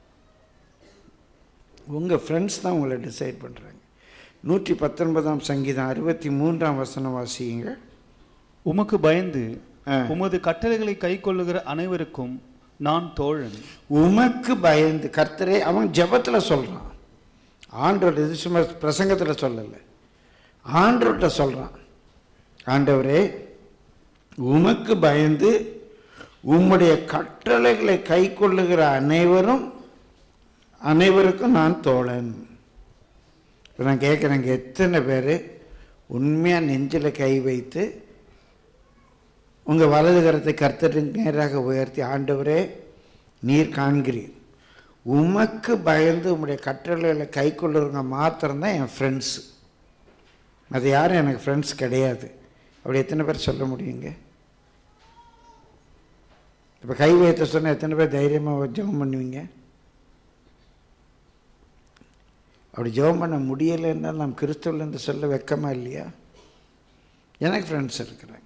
Speaker 1: உங்கள் ஃப்ரெண்ட்ஸ் தான் உங்களை டிசைட் பண்ணுறாங்க நூற்றி பத்தொன்பதாம் சங்கீதம் அறுபத்தி மூன்றாம் வசனம் வாசியுங்க
Speaker 2: உமக்கு பயந்து
Speaker 1: ஆ.
Speaker 2: உமது கட்டளைகளை கைக்கொள்ளுகிற அனைவருக்கும் நான் தோழன்
Speaker 1: உமக்கு பயந்து கர்த்தரே அவன் ஜெபத்தில் சொல்கிறான் ஆண்டோட இது சும்மா பிரசங்கத்தில் சொல்லலை ஆண்டவர்கிட்ட சொல்கிறான் ஆண்டவரே உமக்கு பயந்து உம்முடைய கட்டளைகளை கை கொள்ளுகிற அனைவரும் அனைவருக்கும் நான் தோழன் இப்போ நான் கேட்குறேங்க எத்தனை பேர் உண்மையாக நெஞ்சில் கை வைத்து உங்கள் வலது கரத்தை கர்த்தருக்கு நேராக உயர்த்தி ஆண்டவரே நீர் காண்கிறீர் உமக்கு பயந்து உம்முடைய கட்டளைகளை கை கொள்ளுறவங்க மாத்திரம்தான் என் ஃப்ரெண்ட்ஸு அது யாரும் எனக்கு ஃப்ரெண்ட்ஸ் கிடையாது அப்படி எத்தனை பேர் சொல்ல முடியுங்க இப்போ கை வைத்த சொன்னால் எத்தனை பேர் தைரியமாக ஜெபம் பண்ணுவீங்க அப்படி ஜெபம் பண்ண முடியலைன்னா நாம் கிறிஸ்துவில் இருந்து சொல்ல வெக்கமா இல்லையா எனக்கு ஃப்ரெண்ட்ஸ் இருக்கிறாங்க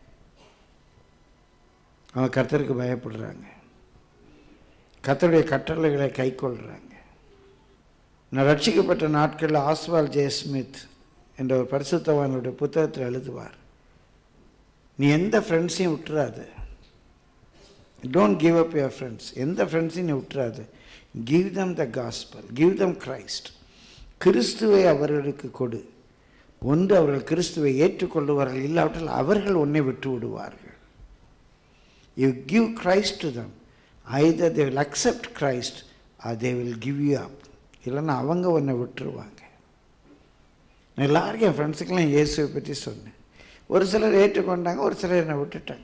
Speaker 1: அவங்க கர்த்தருக்கு பயப்படுறாங்க கர்த்தருடைய கட்டளைகளை கைக்கொள்கிறாங்க நான் ரட்சிக்கப்பட்ட நாட்களில் ஆஸ்வால் ஜெயஸ்மித் என்ற ஒரு பரிசுத்தவானுடைய புத்தகத்தில் எழுதுவார் நீ எந்த ஃப்ரெண்ட்ஸையும் விட்டுறாது don't give up your friends எந்த ஃப்ரெண்ட்ஸையும் நீ விட்டுறாது give them the gospel give them Christ கிறிஸ்துவை அவர்களுக்கு கொடு ஒன்று அவர்கள் கிறிஸ்துவை ஏற்றுக்கொள்ளுவார்கள் இல்லாவிட்டால் அவர்கள் உன்னை விட்டு விடுவார்கள் you give Christ to them either they will accept Christ or they will give you up இல்லைன்னா அவங்க உன்னை விட்டுருவாங்க நான் எல்லாருக்கும் என் ஃப்ரெண்ட்ஸுக்கெல்லாம் இயேசுவை பற்றி சொன்னேன் ஒரு சிலர் ஏற்றுக்கொண்டாங்க ஒரு சிலர் என்னை விட்டுட்டாங்க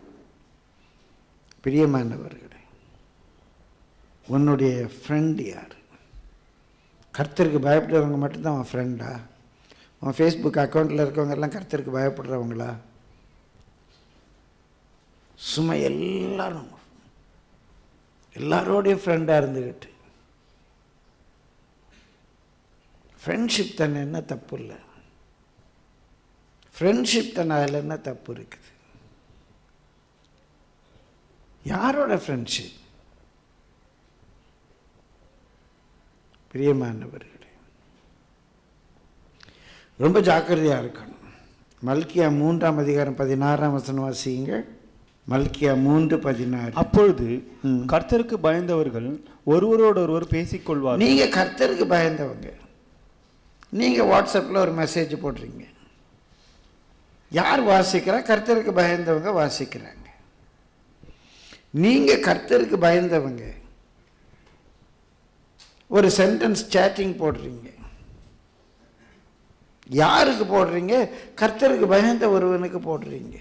Speaker 1: பிரியமானவர்களே உன்னுடைய ஃப்ரெண்ட் யார் கர்த்தருக்கு பயப்படுறவங்க மட்டும்தான் அவன் ஃப்ரெண்டா உன் ஃபேஸ்புக் அக்கௌண்ட்டில் இருக்கவங்க எல்லாம் கர்த்தருக்கு பயப்படுறவங்களா சும்மா எல்லாரும் எல்லாரோடையும் ஃப்ரெண்டாக இருந்துக்கிட்டு ஃப்ரெண்ட்ஷிப் தானே என்ன தப்பு இல்லை ஃப்ரெண்ட்ஷிப் தானே அதில் என்ன தப்பு இருக்குது யாரோட ஃப்ரெண்ட்ஷிப் பிரியமானவர்களே ரொம்ப ஜாக்கிரதையாக இருக்கணும் மல்கியா மூன்றாம் அதிகாரம் பதினாறாம் வசனம் வாசிங்க மல்கியா மூன்று பதினாறு
Speaker 2: அப்பொழுது
Speaker 1: ம்.
Speaker 2: கர்த்தருக்கு பயந்தவர்கள் ஒருவரோடொருவர் பேசிக்கொள்வார்கள்
Speaker 1: நீங்க கர்த்தருக்கு பயந்தவங்க நீங்க வாட்ஸ்அப்பில் ஒரு மெசேஜ் போடுறீங்க யார் வாசிக்கிறா கர்த்தருக்கு பயந்தவங்க வாசிக்கிறாங்க நீங்க கர்த்தருக்கு பயந்தவங்க ஒரு சென்டென்ஸ் சேட்டிங் போடுறீங்க யாருக்கு போடுறீங்க கர்த்தருக்கு பயந்த ஒருவனுக்கு போடுறீங்க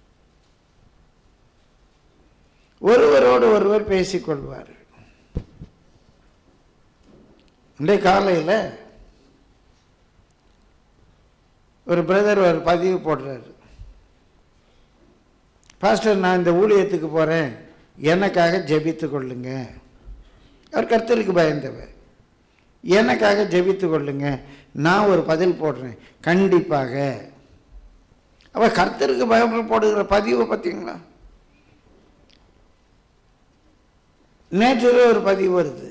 Speaker 1: ஒருவரோடு ஒருவர் பேசிக்கொள்வார்கள் இன்றைய காலையில் ஒரு பிரதர் ஒரு பதிவு போடுறாரு பாஸ்டர் நான் இந்த ஊழியத்துக்கு போகிறேன் எனக்காக ஜெபித்து கொள்ளுங்க அவர் கர்த்தருக்கு பயந்தவர் எனக்காக ஜெபித்து கொள்ளுங்க நான் ஒரு பதில் போடுறேன் கண்டிப்பாக அவ கர்த்தருக்கு பயம் போடுகிற பதிவை பார்த்தீங்களா நேற்று ஒரு பதிவு வருது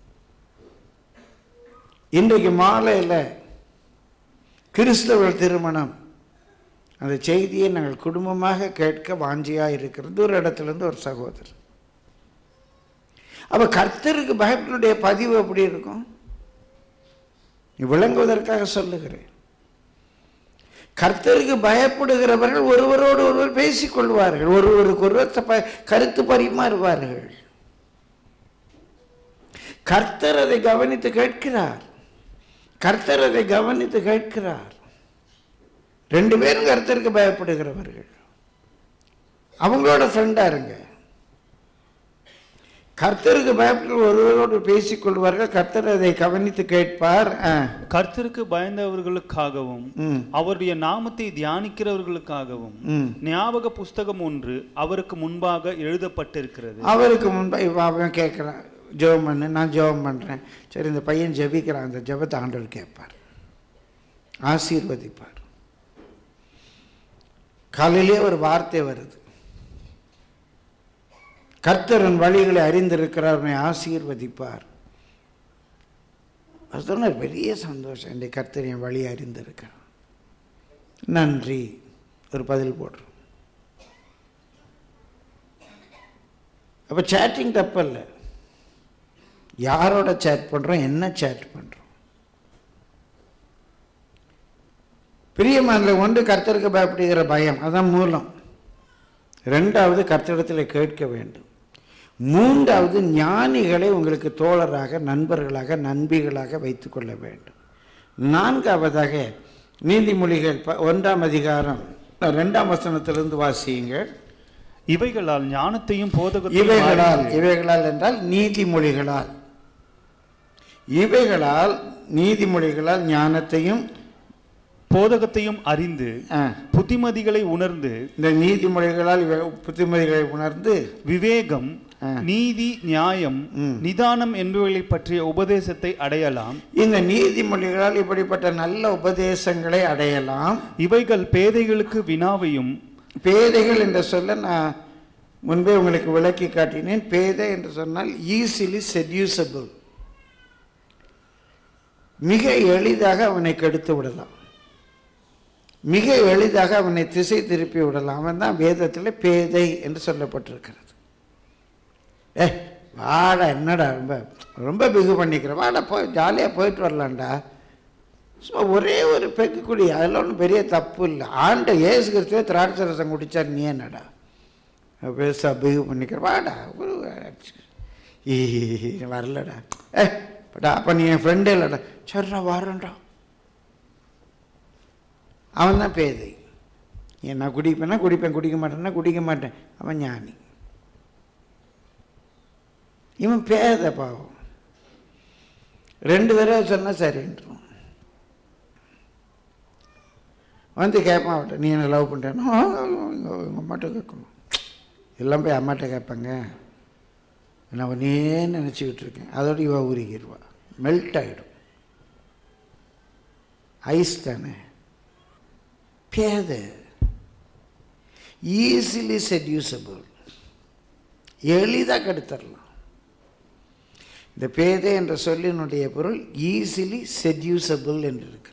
Speaker 1: இன்றைக்கு மாலையில் கிறிஸ்தவ திருமணம் அந்த செய்தியை நாங்கள் குடும்பமாக கேட்க வாஞ்சியாக இருக்கிறது ஒரு இடத்துலேருந்து ஒரு சகோதரர் அப்போ கர்த்தருக்கு பயப்படைய பதிவு எப்படி இருக்கும் விளங்குவதற்காக சொல்லுகிறேன் கர்த்தருக்கு பயப்படுகிறவர்கள் ஒருவரோடு ஒருவர் பேசிக்கொள்வார்கள் ஒருவருக்கு ஒருவர் ப- கருத்து பரிமாறுவார்கள் கர்த்தர் அதை கவனித்து கேட்கிறார் கர்த்தர் அதை கவனித்து கேட்கிறார் ரெண்டு பேரும் கர்த்தருக்கு பயப்படுகிறவர்கள் அவங்களோட ஃப்ரெண்டா இருங்க கர்த்தருக்கு பயப்பட்டு ஒருவரோடு பேசிக்கொள்வார்கள் கர்த்தர் அதை கவனித்து கேட்பார் ஆ,
Speaker 2: கர்த்தருக்கு பயந்தவர்களுக்காகவும்
Speaker 1: ம்,
Speaker 2: அவருடைய நாமத்தை தியானிக்கிறவர்களுக்காகவும்
Speaker 1: ம்.
Speaker 2: ஞாபக புஸ்தகம் ஒன்று அவருக்கு முன்பாக எழுதப்பட்டிருக்கிறது
Speaker 1: அவருக்கு முன்பு இவ அவன் கேட்குறான் ஜெபம் பண்ணு நான் ஜெபம் பண்ணுறேன் சரி இந்த பையன் ஜெபிக்கிறான் அந்த ஜெபத்தை ஆண்டவர் கேட்பார் ஆசீர்வதிப்பார் காலையிலே ஒரு வார்த்தை வருது கர்த்தரன் வழிகளை அறிந்திருக்கிறார் அவனை ஆசீர்வதிப்பார் அது சொன்னார் பெரிய சந்தோஷம் இந்த கர்த்தர் என் வழியை அறிந்திருக்கிறார் நன்றி ஒரு பதில் போடுறோம் அப்போ சேட்டிங் தப்பல்ல யாரோட சேட் பண்ணுறோம் என்ன சேட் பண்ணுறோம் பிரியமானில் ஒன்று கர்த்தருக்கு பயப்படுகிற பயம் அதான் மூலம் ரெண்டாவது கர்த்தரிடத்தில் கேட்க வேண்டும் மூன்றாவது ஞானிகளை உங்களுக்கு தோழராக நண்பர்களாக நண்பிகளாக வைத்துக்கொள்ள வேண்டும் நான்காவதாக நீதிமொழிகள் ப- ஒன்றாம் அதிகாரம் ரெண்டாம் வசனத்திலிருந்து வாசியுங்கள்
Speaker 2: இவைகளால் ஞானத்தையும் போதகத்தையும்
Speaker 1: இவைகளால்
Speaker 2: அறிந்து,
Speaker 1: இவைகளால் என்றால் நீதிமொழிகளால் இவைகளால் நீதிமொழிகளால் ஞானத்தையும்
Speaker 2: போதகத்தையும் அறிந்து
Speaker 1: ஆ,
Speaker 2: புத்திமதிகளை உணர்ந்து
Speaker 1: இந்த நீதிமொழிகளால் இவை புத்திமதிகளை உணர்ந்து
Speaker 2: விவேகம்
Speaker 1: ஆ.
Speaker 2: நீதி நியாயம்
Speaker 1: ம்.
Speaker 2: நிதானம் என்பவைகளை பற்றிய உபதேசத்தை அடையலாம்
Speaker 1: இந்த நீதிமொழிகளால் இப்படிப்பட்ட நல்ல உபதேசங்களை அடையலாம்
Speaker 2: இவைகள் பேதைகளுக்கு வினாவையும்
Speaker 1: பேதைகள் என்ற சொல்ல நான் முன்பே உங்களுக்கு விளக்கி காட்டினேன் பேதை என்று சொன்னால் ஈஸிலி செட்யூசபிள் மிக எளிதாக அவனை கெடுத்து விடலாம் மிக எளிதாக அவனை திசை திருப்பி விடலாம் அவன் தான் வேதத்தில் பேதை என்று சொல்லப்பட்டிருக்கிறது ஏ வாடா என்னடா ரொம்ப ரொம்ப பிகு பண்ணிக்கிற வாடா போய் ஜாலியாக போயிட்டு வரலாம்டா சும்மா ஒரே ஒரு பெக்கு குடி அதில் ஒன்றும் பெரிய தப்பு இல்லை ஆண்ட ஏசு கிறிஸ்துவே திராட்சை ரசம் குடிச்சார் நீ என்னடா பெருசாக பிகு பண்ணிக்கிற வாடா ஒரு ஈ வரலடா ஏ பட்டா அப்போ நீ என் ஃப்ரெண்டே இல்லைடா சரிடா வரேன்டா அவன் தான் பேதை ஏன் நான் குடிப்பேன்னா குடிப்பேன் குடிக்க மாட்டேன்னா குடிக்க மாட்டேன் அவன் ஞானி இவன் பேதை பாவம் ரெண்டு தடவை சொன்னால் சரின்றான் வந்து கேட்பான் அவட்ட நீ என்ன லவ் பண்ணுறேன்னா எங்கள் அம்மாட்ட கேட்கணும் எல்லாம் போய் அம்மாட்ட கேட்பாங்க நான் அவனே நினச்சிக்கிட்டு இருக்கேன் அதோட இவ உருகிடுவா மெல்ட் ஆகிடும் ஐஸ் தானே பேதை ஈஸிலி செட்யூசபிள் எளிதாக கெடுத்துடலாம் இந்த பேதை என்ற சொல்லினுடைய பொருள் ஈஸிலி செட்யூசபிள் என்று இருக்கிறது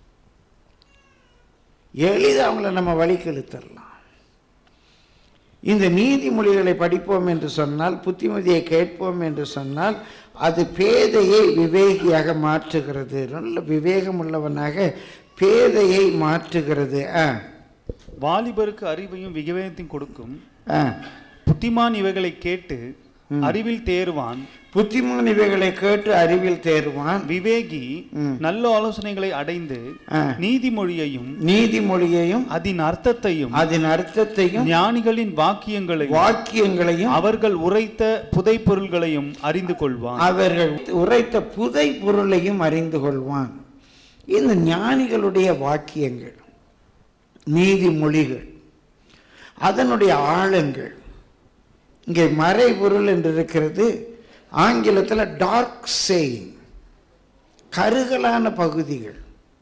Speaker 1: எளிதாக அவங்கள நம்ம வழிக்கு இழுத்தரலாம் இந்த நீதிமொழிகளை படிப்போம் என்று சொன்னால் புத்திமதியை கேட்போம் என்று சொன்னால் அது பேதையை விவேகியாக மாற்றுகிறது நல்ல விவேகம் உள்ளவனாக பேதையை மாற்றுகிறது ஆ
Speaker 2: வாலிபருக்கு அறிவையும் விவேகத்தையும் கொடுக்கும்
Speaker 1: ஆ
Speaker 2: புத்திமான் இவைகளை கேட்டு அறிவில் தேர்வான்
Speaker 1: புத்திமான் இவைகளை கேட்டு அறிவில் தேர்வான்
Speaker 2: விவேகி
Speaker 1: ம்.
Speaker 2: நல்ல ஆலோசனைகளை அடைந்து
Speaker 1: ஆ.
Speaker 2: நீதிமொழியையும்
Speaker 1: நீதிமொழியையும்
Speaker 2: அதன் அர்த்தத்தையும்
Speaker 1: அதன் அர்த்தத்தையும்
Speaker 2: ஞானிகளின் வாக்கியங்களையும்
Speaker 1: வாக்கியங்களையும்
Speaker 2: அவர்கள் உரைத்த புதைப்பொருள்களையும் அறிந்து கொள்வான்
Speaker 1: அவர்கள் உரைத்த புதை பொருளையும் அறிந்து கொள்வான் இந்த ஞானிகளுடைய வாக்கியங்கள் நீதிமொழிகள் அதனுடைய ஆழங்கள் இங்கே மறைபொருள் என்று இருக்கிறது ஆங்கிலத்தில் டார்க் செயின் கருகலான பகுதிகள்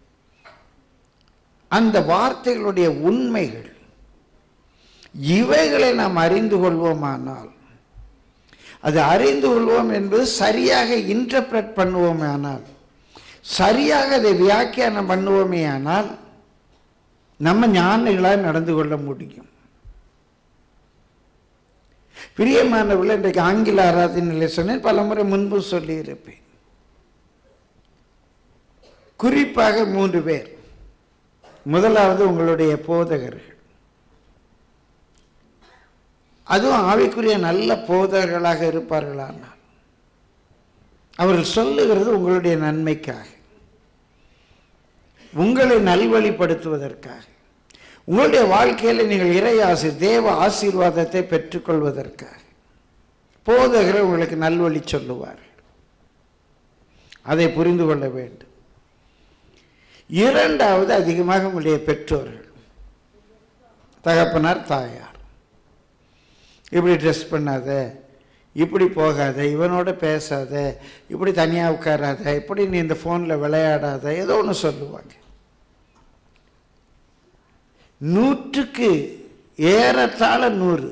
Speaker 1: அந்த வார்த்தைகளுடைய உண்மைகள் இவைகளை நாம் அறிந்து கொள்வோமானால் அது அறிந்து கொள்வோம் என்பது சரியாக இன்டர்பிரட் பண்ணுவோமே ஆனால் சரியாக அதை வியாக்கியானம் பண்ணுவோமே ஆனால் நம்ம ஞானிகளாக நடந்து கொள்ள முடியும் பிரியமானவர்கள் இன்றைக்கு ஆங்கில ஆராதனையில சொன்னேன் பல முறை முன்பு சொல்லியிருப்பேன் குறிப்பாக மூன்று பேர் முதலாவது உங்களுடைய போதகர்கள் அதுவும் ஆவிக்குரிய நல்ல போதகர்களாக இருப்பார்களானால் அவர்கள் சொல்லுகிறது உங்களுடைய நன்மைக்காக உங்களை நல்வழிப்படுத்துவதற்காக உங்களுடைய வாழ்க்கையில் நீங்கள் இறை ஆசி தேவ ஆசீர்வாதத்தை பெற்றுக்கொள்வதற்காக போதகர் உங்களுக்கு நல்வழி சொல்லுவார்கள் அதை புரிந்து கொள்ள வேண்டும் இரண்டாவது அதிகமாக உங்களுடைய பெற்றோர்கள் தகப்பனார் தாயார் இப்படி ட்ரெஸ் பண்ணாத இப்படி போகாத இவனோட பேசாத இப்படி தனியாக உட்காராத இப்படி நீ இந்த ஃபோனில் விளையாடாத ஏதோ ஒன்று சொல்லுவாங்க நூற்றுக்கு ஏறத்தாழ நூறு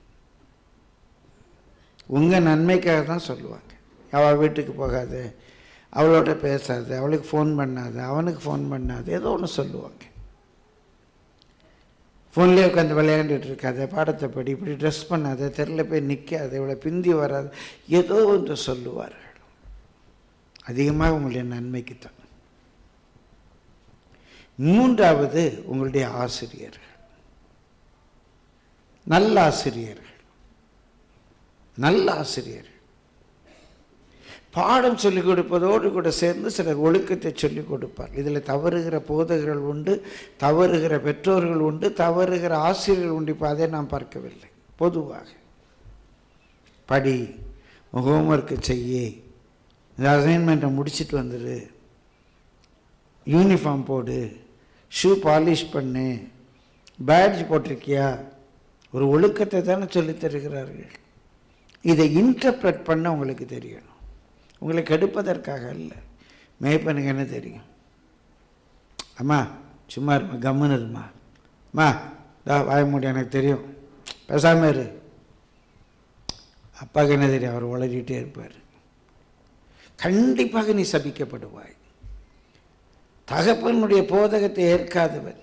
Speaker 1: உங்கள் நன்மைக்காக தான் சொல்லுவாங்க அவள் வீட்டுக்கு போகாத அவளோட பேசாத அவளுக்கு ஃபோன் பண்ணாத அவனுக்கு ஃபோன் பண்ணாத ஏதோ ஒன்று சொல்லுவாங்க ஃபோன்லேயே உட்காந்து விளையாண்டுட்டு இருக்காத பாடத்தை படி இப்படி ட்ரெஸ் பண்ணாத தெருல போய் நிற்காத இவ்வளோ பிந்தி வராது ஏதோ ஒன்று சொல்லுவார்கள் அதிகமாக உங்களுடைய நன்மைக்கு தான் மூன்றாவது உங்களுடைய ஆசிரியர்கள் நல்ல ஆசிரியர்கள் நல்ல ஆசிரியர்கள் பாடம் சொல்லிக் கொடுப்பதோடு கூட சேர்ந்து சிலர் ஒழுக்கத்தை சொல்லிக் கொடுப்பார் இதில் தவறுகிற போதகர்கள் உண்டு தவறுகிற பெற்றோர்கள் உண்டு தவறுகிற ஆசிரியர்கள் உண்டு இப்போ அதை நாம் பார்க்கவில்லை பொதுவாக படி ஹோம்ஒர்க்கு செய்ய இந்த அசைன்மெண்ட்டை முடிச்சிட்டு வந்துடு யூனிஃபார்ம் போடு ஷூ பாலிஷ் பண்ணு பேட்ஜ் போட்டிருக்கியா ஒரு ஒழுக்கத்தை தானே சொல்லித் தருகிறார்கள் இதை இன்டர்பிரட் பண்ண உங்களுக்கு தெரியணும் உங்களை கெடுப்பதற்காக அல்ல மேய்ப்பனுக்கு என்ன தெரியும் அம்மா சும்மா இருமா கம்முன்னு இருமா அம்மா தா வாய மூடி எனக்கு தெரியும் பேசாமல் இரு அப்பாவுக்கு என்ன தெரியும் அவர் உளறிட்டே இருப்பார் கண்டிப்பாக நீ சபிக்கப்படுவாய் தகப்பனுடைய போதகத்தை ஏற்காதவன்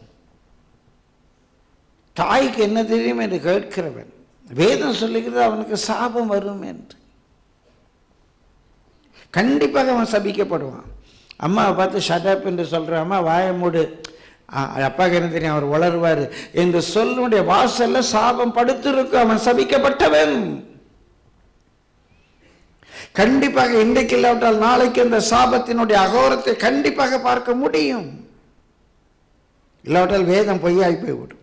Speaker 1: தாய்க்கு என்ன தெரியும் என்று கேட்கிறவன் வேதம் சொல்லுகிறது அவனுக்கு சாபம் வரும் என்று கண்டிப்பாக அவன் சபிக்கப்படுவான் அம்மாவை பார்த்து ஷடப் என்று சொல்கிற அம்மா வாய மூடு ஆ, அப்பாவுக்கு என்ன தெரியும் அவர் வளருவார் என்று சொல்லுடைய வாசல்ல சாபம் படுத்திருக்கும் அவன் சபிக்கப்பட்டவன் கண்டிப்பாக இன்றைக்கு இல்லாவிட்டால் நாளைக்கு இந்த சாபத்தினுடைய அகோரத்தை கண்டிப்பாக பார்க்க முடியும் இல்லாவிட்டால் வேதம் பொய்யாய் போய்விடும்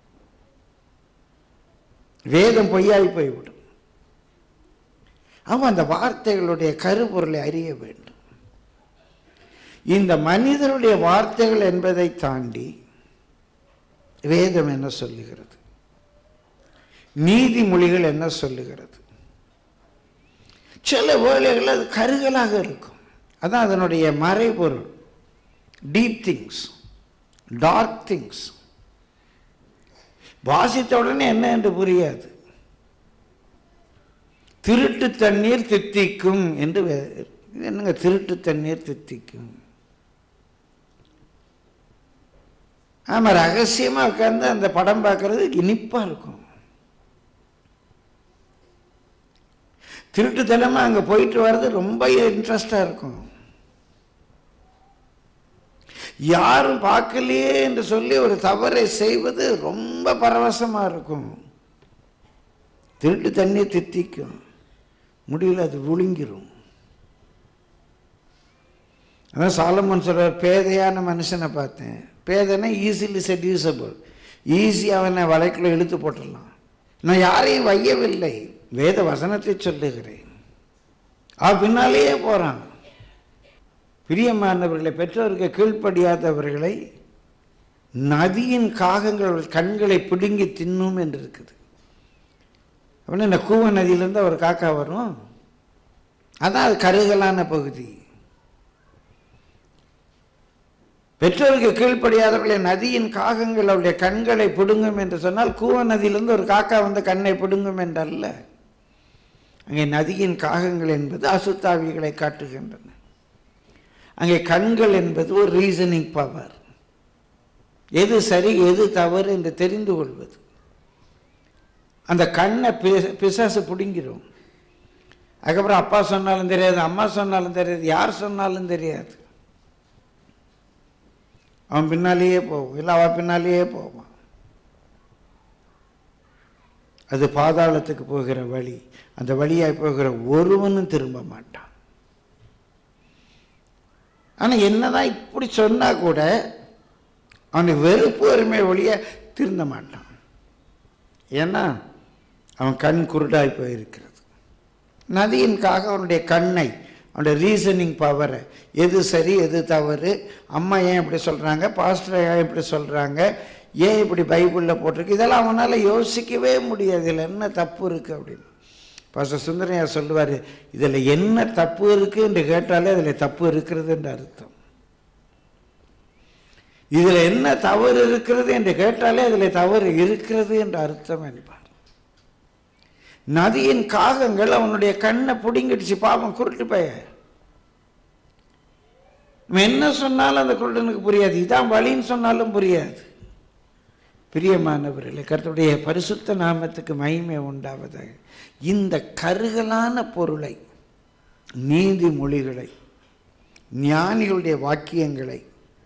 Speaker 1: வேதம் பொய்யாய் போய்விடும் அவன் அந்த வார்த்தைகளுடைய கருப்பொருளை அறிய வேண்டும் இந்த மனிதருடைய வார்த்தைகள் என்பதை தாண்டி வேதம் என்ன சொல்லுகிறது நீதிமொழிகள் என்ன சொல்லுகிறது சில வேளைகள் அது கருகலாக இருக்கும் அதான் அதனுடைய மறைபொருள் டீப் திங்ஸ் டார்க் திங்ஸ் வாசித்த உடனே என்ன என்று புரியாது திருட்டு தண்ணீர் தித்திக்கும் என்று வே- இது என்னங்க திருட்டு தண்ணீர் தித்திக்கும் ஆமா ரகசியமா உட்கார்ந்து அந்த படம் பார்க்கறது இனிப்பா இருக்கும் திருட்டுத்தனமா அங்க போயிட்டு வர்றது ரொம்ப இன்ட்ரெஸ்டா இருக்கும் யாரும் பார்க்கலையே என்று சொல்லி ஒரு தவறை செய்வது ரொம்ப பரவசமா இருக்கும் திருட்டு தண்ணி தித்திக்கும் முடியல அது விழுங்கிரும் அதான் சாலமன் சொல்றார் பேதையான மனுஷனை பார்த்தேன் பேதைன்னா ஈஸிலி செட்யூசபிள் ஈஸி அவனை வலைக்குள்ள இழுத்து போட்டுடலாம் நான் யாரையும் வையவில்லை வேத வசனத்தை சொல்லுகிறேன் அவ பின்னாலேயே போறான் பிரியமானவர்களை பெற்றோருக்கு கீழ்ப்படியாதவர்களை நதியின் காகங்கள் அவர்கள் கண்களை பிடுங்கி தின்னும் என்று இருக்குது அப்படின்னா இந்த கூவ நதியிலேருந்து ஒரு காக்கா வரும் அதான் அது கருகலான பகுதி பெற்றோருக்கு கீழ்ப்படியாதவர்களை நதியின் காகங்கள் அவருடைய கண்களை பிடுங்கும் என்று சொன்னால் கூவ நதியிலிருந்து ஒரு காக்கா வந்து கண்ணை பிடுங்கும் என்றல்ல அங்கே நதியின் காகங்கள் என்பது அசுத்தாவிகளை காட்டுகின்றன அங்கே கண்கள் என்பது ஒரு ரீசனிங் பவர் எது சரி எது தவறு என்று தெரிந்து கொள்வது அந்த கண்ணை பி- பிசாசு பிடுங்கிரும் அதுக்கப்புறம் அப்பா சொன்னாலும் தெரியாது அம்மா சொன்னாலும் தெரியாது யார் சொன்னாலும் தெரியாது அவன் பின்னாலேயே போகும் இல்லை அவன் பின்னாலேயே போவான் அது பாதாளத்துக்கு போகிற வழி அந்த வழியாய் போகிற ஒருவனும் திரும்ப மாட்டான் ஆனா என்னதான் இப்படி சொன்னா கூட அவனுக்கு வெறுப்பு வறுமை ஒழிய திருந்த மாட்டான் ஏன்னா அவன் கண் குருடாய் போயிருக்கிறது நதியின்காக அவனுடைய கண்ணை அவனுடைய ரீசனிங் பவரை எது சரி எது தவறு அம்மா ஏன் இப்படி சொல்றாங்க பாஸ்டர் ஏன் இப்படி சொல்றாங்க ஏன் இப்படி பைபிளில் போட்டிருக்கு இதெல்லாம் அவனால யோசிக்கவே முடியாது இதில் என்ன தப்பு இருக்கு அப்படின்னு பாஸ்டர் சுந்தரையா சொல்லுவார் இதில் என்ன தப்பு இருக்கு என்று கேட்டாலே அதில் தப்பு இருக்கிறது என்று அர்த்தம் இதில் என்ன தவறு இருக்கிறது என்று கேட்டாலே அதில் தவறு இருக்கிறது என்று அர்த்தம் என்பார் நதியின் காகங்கள் அவனுடைய கண்ணை பிடுங்கிடுச்சு பாவம் குருட்டு பைய நம்ம என்ன சொன்னாலும் அந்த குருடனுக்கு புரியாது இதான் வழின்னு சொன்னாலும் புரியாது பிரியமானவர்களே கர்த்தருடைய பரிசுத்த நாமத்துக்கு மகிமை உண்டாவதாக இந்த கருகலான பொருளை நீதிமொழிகளை ஞானிகளுடைய வாக்கியங்களை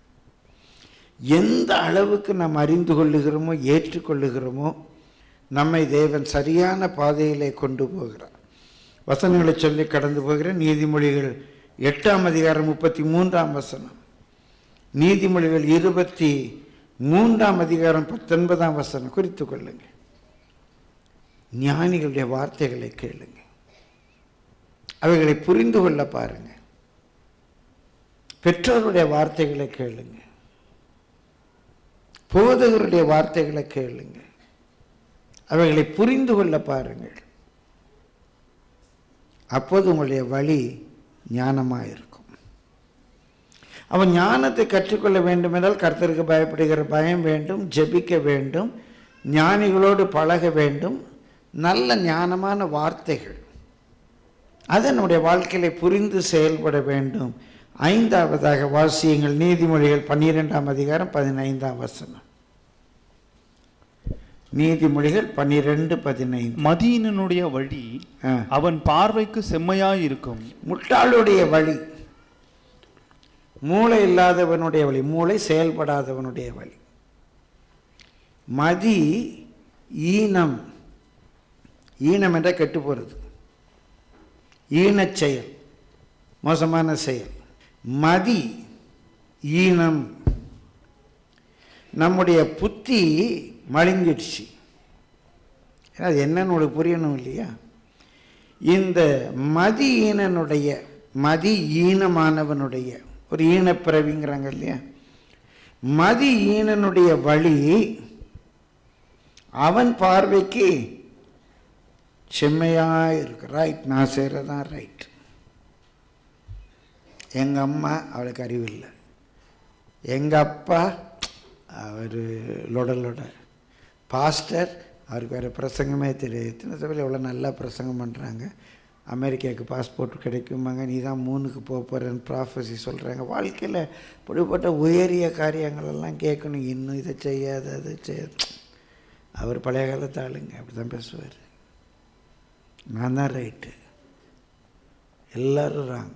Speaker 1: எந்த அளவுக்கு நாம் அறிந்து கொள்ளுகிறோமோ ஏற்றுக்கொள்ளுகிறோமோ நம்மை தேவன் சரியான பாதையிலே கொண்டு போகிறார் வசனங்களை சொல்லி கடந்து போகிற நீதிமொழிகள் எட்டாம் அதிகாரம் முப்பத்தி மூன்றாம் வசனம் நீதிமொழிகள் இருபத்தி மூன்றாம் அதிகாரம் பத்தொன்பதாம் வசனம் குறித்து கொள்ளுங்க ஞானிகளுடைய வார்த்தைகளை கேளுங்க அவைகளை புரிந்து கொள்ள பாருங்க பெற்றோருடைய வார்த்தைகளை கேளுங்க போதகருடைய வார்த்தைகளை கேளுங்க அவைகளை புரிந்து கொள்ள பாருங்கள் அப்போது உங்களுடைய வழி ஞானமாக இருக்கும் அவன் ஞானத்தை கற்றுக்கொள்ள வேண்டும் என்றால் கர்த்தருக்கு பயப்படுகிற பயம் வேண்டும் ஜெபிக்க வேண்டும் ஞானிகளோடு பழக வேண்டும் நல்ல ஞானமான வார்த்தைகள் அது நம்முடைய வாழ்க்கையில புரிந்து செயல்பட வேண்டும் ஐந்தாவதாக வாசியங்கள் நீதிமொழிகள் பன்னிரெண்டாம் அதிகாரம் பதினைந்தாம் வசனம் நீதிமொழிகள் பன்னிரெண்டு பதினைந்து
Speaker 2: மதியினனுடைய வழி
Speaker 1: ஆ.
Speaker 2: அவன் பார்வைக்கு செம்மையாயிருக்கும்
Speaker 1: முட்டாளுடைய வழி மூளை இல்லாதவனுடைய வழி மூளை செயல்படாதவனுடைய வழி மதி ஈனம் ஈனம் என்ற கெட்டு போகிறது ஈனச் செயல் மோசமான செயல் மதி ஈனம் நம்முடைய புத்தி மழுங்கிடுச்சு ஏன்னா அது என்னன்னு உங்களுக்கு புரியணும் இல்லையா இந்த மதி ஈனனுடைய மதி ஈனமானவனுடைய ஒரு ஈனப்பிறவிங்கிறாங்க இல்லையா மதி ஈனனுடைய வழி அவன் பார்வைக்கு செம்மையா இருக்கு ரைட் நான் செய்கிறதான் ரைட் எங்கள் அம்மா அவளுக்கு அறிவில்லை எங்கள் அப்பா அவர் லொட லொட பாஸ்டர் அவருக்கு வேறு பிரசங்கமே தெரியாது எத்தனை சபையில் எவ்வளோ நல்லா பிரசங்கம் பண்ணுறாங்க அமெரிக்காவுக்கு பாஸ்போர்ட் கிடைக்குமாங்க நீ தான் மூணுக்கு போக போகிறேன்னு ப்ராஃபஸி சொல்கிறாங்க வாழ்க்கையில் இப்படிப்பட்ட உயரிய காரியங்கள் எல்லாம் கேட்கணும் இன்னும் இதை செய்யாத அதை செய்யாத அவர் பழைய காலத்து ஆளுங்க அப்படி தான் பேசுவார் நான் தான் ரைட்டு எல்லாரும் ராங்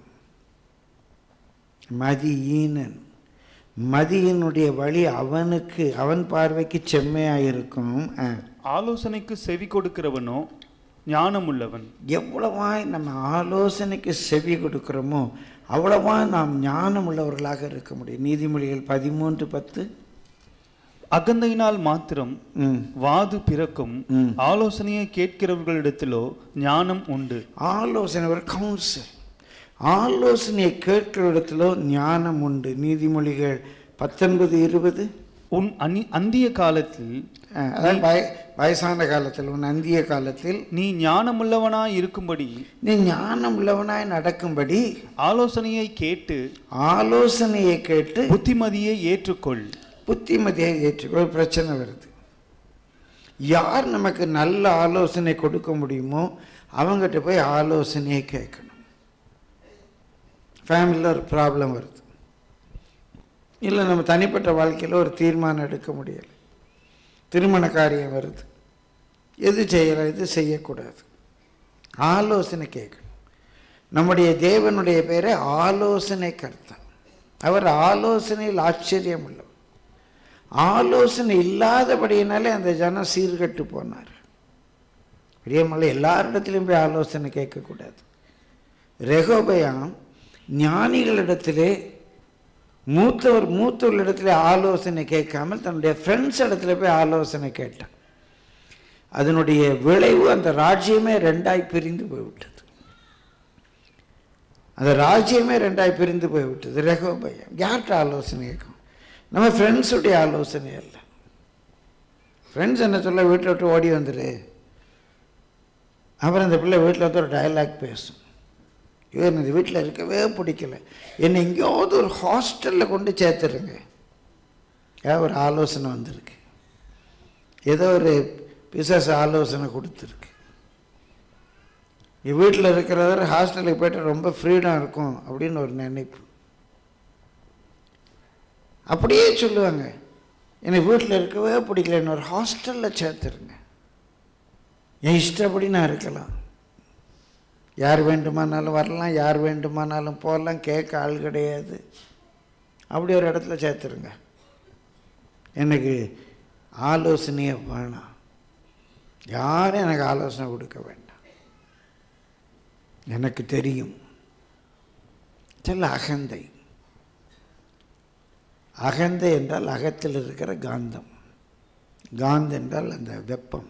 Speaker 1: மதியீனன் மதியினுடைய வழி அவனுக்கு அவன் பார்வைக்கு செம்மையாக இருக்கும் ஆ.
Speaker 2: ஆலோசனைக்கு செவி கொடுக்கிறவனோ ஞானமுள்ளவன்
Speaker 1: எவ்வளவாய் நம்ம ஆலோசனைக்கு செவி கொடுக்கிறோமோ அவ்வளவா நாம் ஞானம் உள்ளவர்களாக இருக்க முடியும் நீதிமொழிகள் பதிமூன்று பத்து
Speaker 2: அகந்தையினால் மாத்திரம்
Speaker 1: ம்
Speaker 2: வாது பிறக்கும்
Speaker 1: ம்.
Speaker 2: ஆலோசனையை கேட்கிறவர்களிடத்திலோ ஞானம் உண்டு
Speaker 1: ஆலோசனை ஒரு கவுன்சில் ஆலோசனையை கேட்கிற இடத்துல ஞானம் உண்டு நீதிமொழிகள் பத்தொன்பது இருபது
Speaker 2: உன் அனி அந்திய காலத்தில்
Speaker 1: அஹ், அதாவது வய வயசான காலத்தில் உன் அந்திய காலத்தில்
Speaker 2: நீ ஞானமுள்ளவனாய் இருக்கும்படி
Speaker 1: நீ ஞானம் உள்ளவனாய் நடக்கும்படி
Speaker 2: ஆலோசனையை கேட்டு
Speaker 1: ஆலோசனையை கேட்டு
Speaker 2: புத்திமதியை ஏற்றுக்கொள்
Speaker 1: புத்திமதியை ஏற்றுக்கொள்ள பிரச்சனை வருது யார் நமக்கு நல்ல ஆலோசனை கொடுக்க முடியுமோ அவங்ககிட்ட போய் ஆலோசனையை கேட்கணும் ஃபேமிலியில் ஒரு ப்ராப்ளம் வருது இல்லை நம்ம தனிப்பட்ட வாழ்க்கையில் ஒரு தீர்மானம் எடுக்க முடியலை திருமண காரியம் வருது எது செய்யலாம் எது செய்யக்கூடாது ஆலோசனை கேட்கணும் நம்முடைய தேவனுடைய பேரை ஆலோசனை கர்த்தா அவர் ஆலோசனையில் ஆச்சரியம் உள்ளவர் ஆலோசனை இல்லாதபடியினாலே அந்த ஜனம் சீர்கட்டு போனார் பிரியமல்ல எல்லாரிடத்திலும் போய் ஆலோசனை கேட்கக்கூடாது ரெகோபயாம் ஞானிகளிடத்திலே மூத்தவர் மூத்தவர்களிடத்திலே ஆலோசனை கேட்காமல் தன்னுடைய ஃப்ரெண்ட்ஸ் இடத்துல போய் ஆலோசனை கேட்டான் அதனுடைய விளைவு அந்த ராஜ்யமே ரெண்டாய் பிரிந்து போய்விட்டது அந்த ராஜ்யமே ரெண்டாய் பிரிந்து போய்விட்டது ரெகோபயம் யார்கிட்ட ஆலோசனை கேட்கும் நம்ம ஃப்ரெண்ட்ஸுடைய ஆலோசனை அல்ல ஃப்ரெண்ட்ஸ் என்ன சொல்ல வீட்டை விட்டு ஓடி வந்துரு அப்புறம் இந்த பிள்ளை வீட்டில் வந்து ஒரு டயலாக் பேசும் ஐயோ எனக்கு இந்த வீட்டில் இருக்கவே பிடிக்கல என்னை எங்கேயாவது ஒரு ஹாஸ்டலில் கொண்டு சேர்த்துருங்க ஏன் ஒரு ஆலோசனை வந்திருக்கு ஏதோ ஒரு பிசாசு ஆலோசனை கொடுத்துருக்கு நீ வீட்டில் இருக்கிறவர் ஹாஸ்டலுக்கு போயிட்டு ரொம்ப ஃப்ரீடம் இருக்கும் அப்படின்னு ஒரு நினைப்பு அப்படியே சொல்லுவாங்க எனக்கு வீட்டில் இருக்கவே பிடிக்கல என்ன ஒரு ஹாஸ்டலில் சேர்த்துருங்க என் இஷ்டப்படி நான் இருக்கலாம் யார் வேண்டுமானாலும் வரலாம் யார் வேண்டுமானாலும் போகலாம் கேட்க ஆள் கிடையாது அப்படி ஒரு இடத்துல சேர்த்துருங்க எனக்கு ஆலோசனையே வேணாம் யாரும் எனக்கு ஆலோசனை கொடுக்க வேண்டாம் எனக்கு தெரியும் சில அகந்தை அகந்தை என்றால் அகத்தில் இருக்கிற காந்தம் காந்தம் என்றால் அந்த வெப்பம்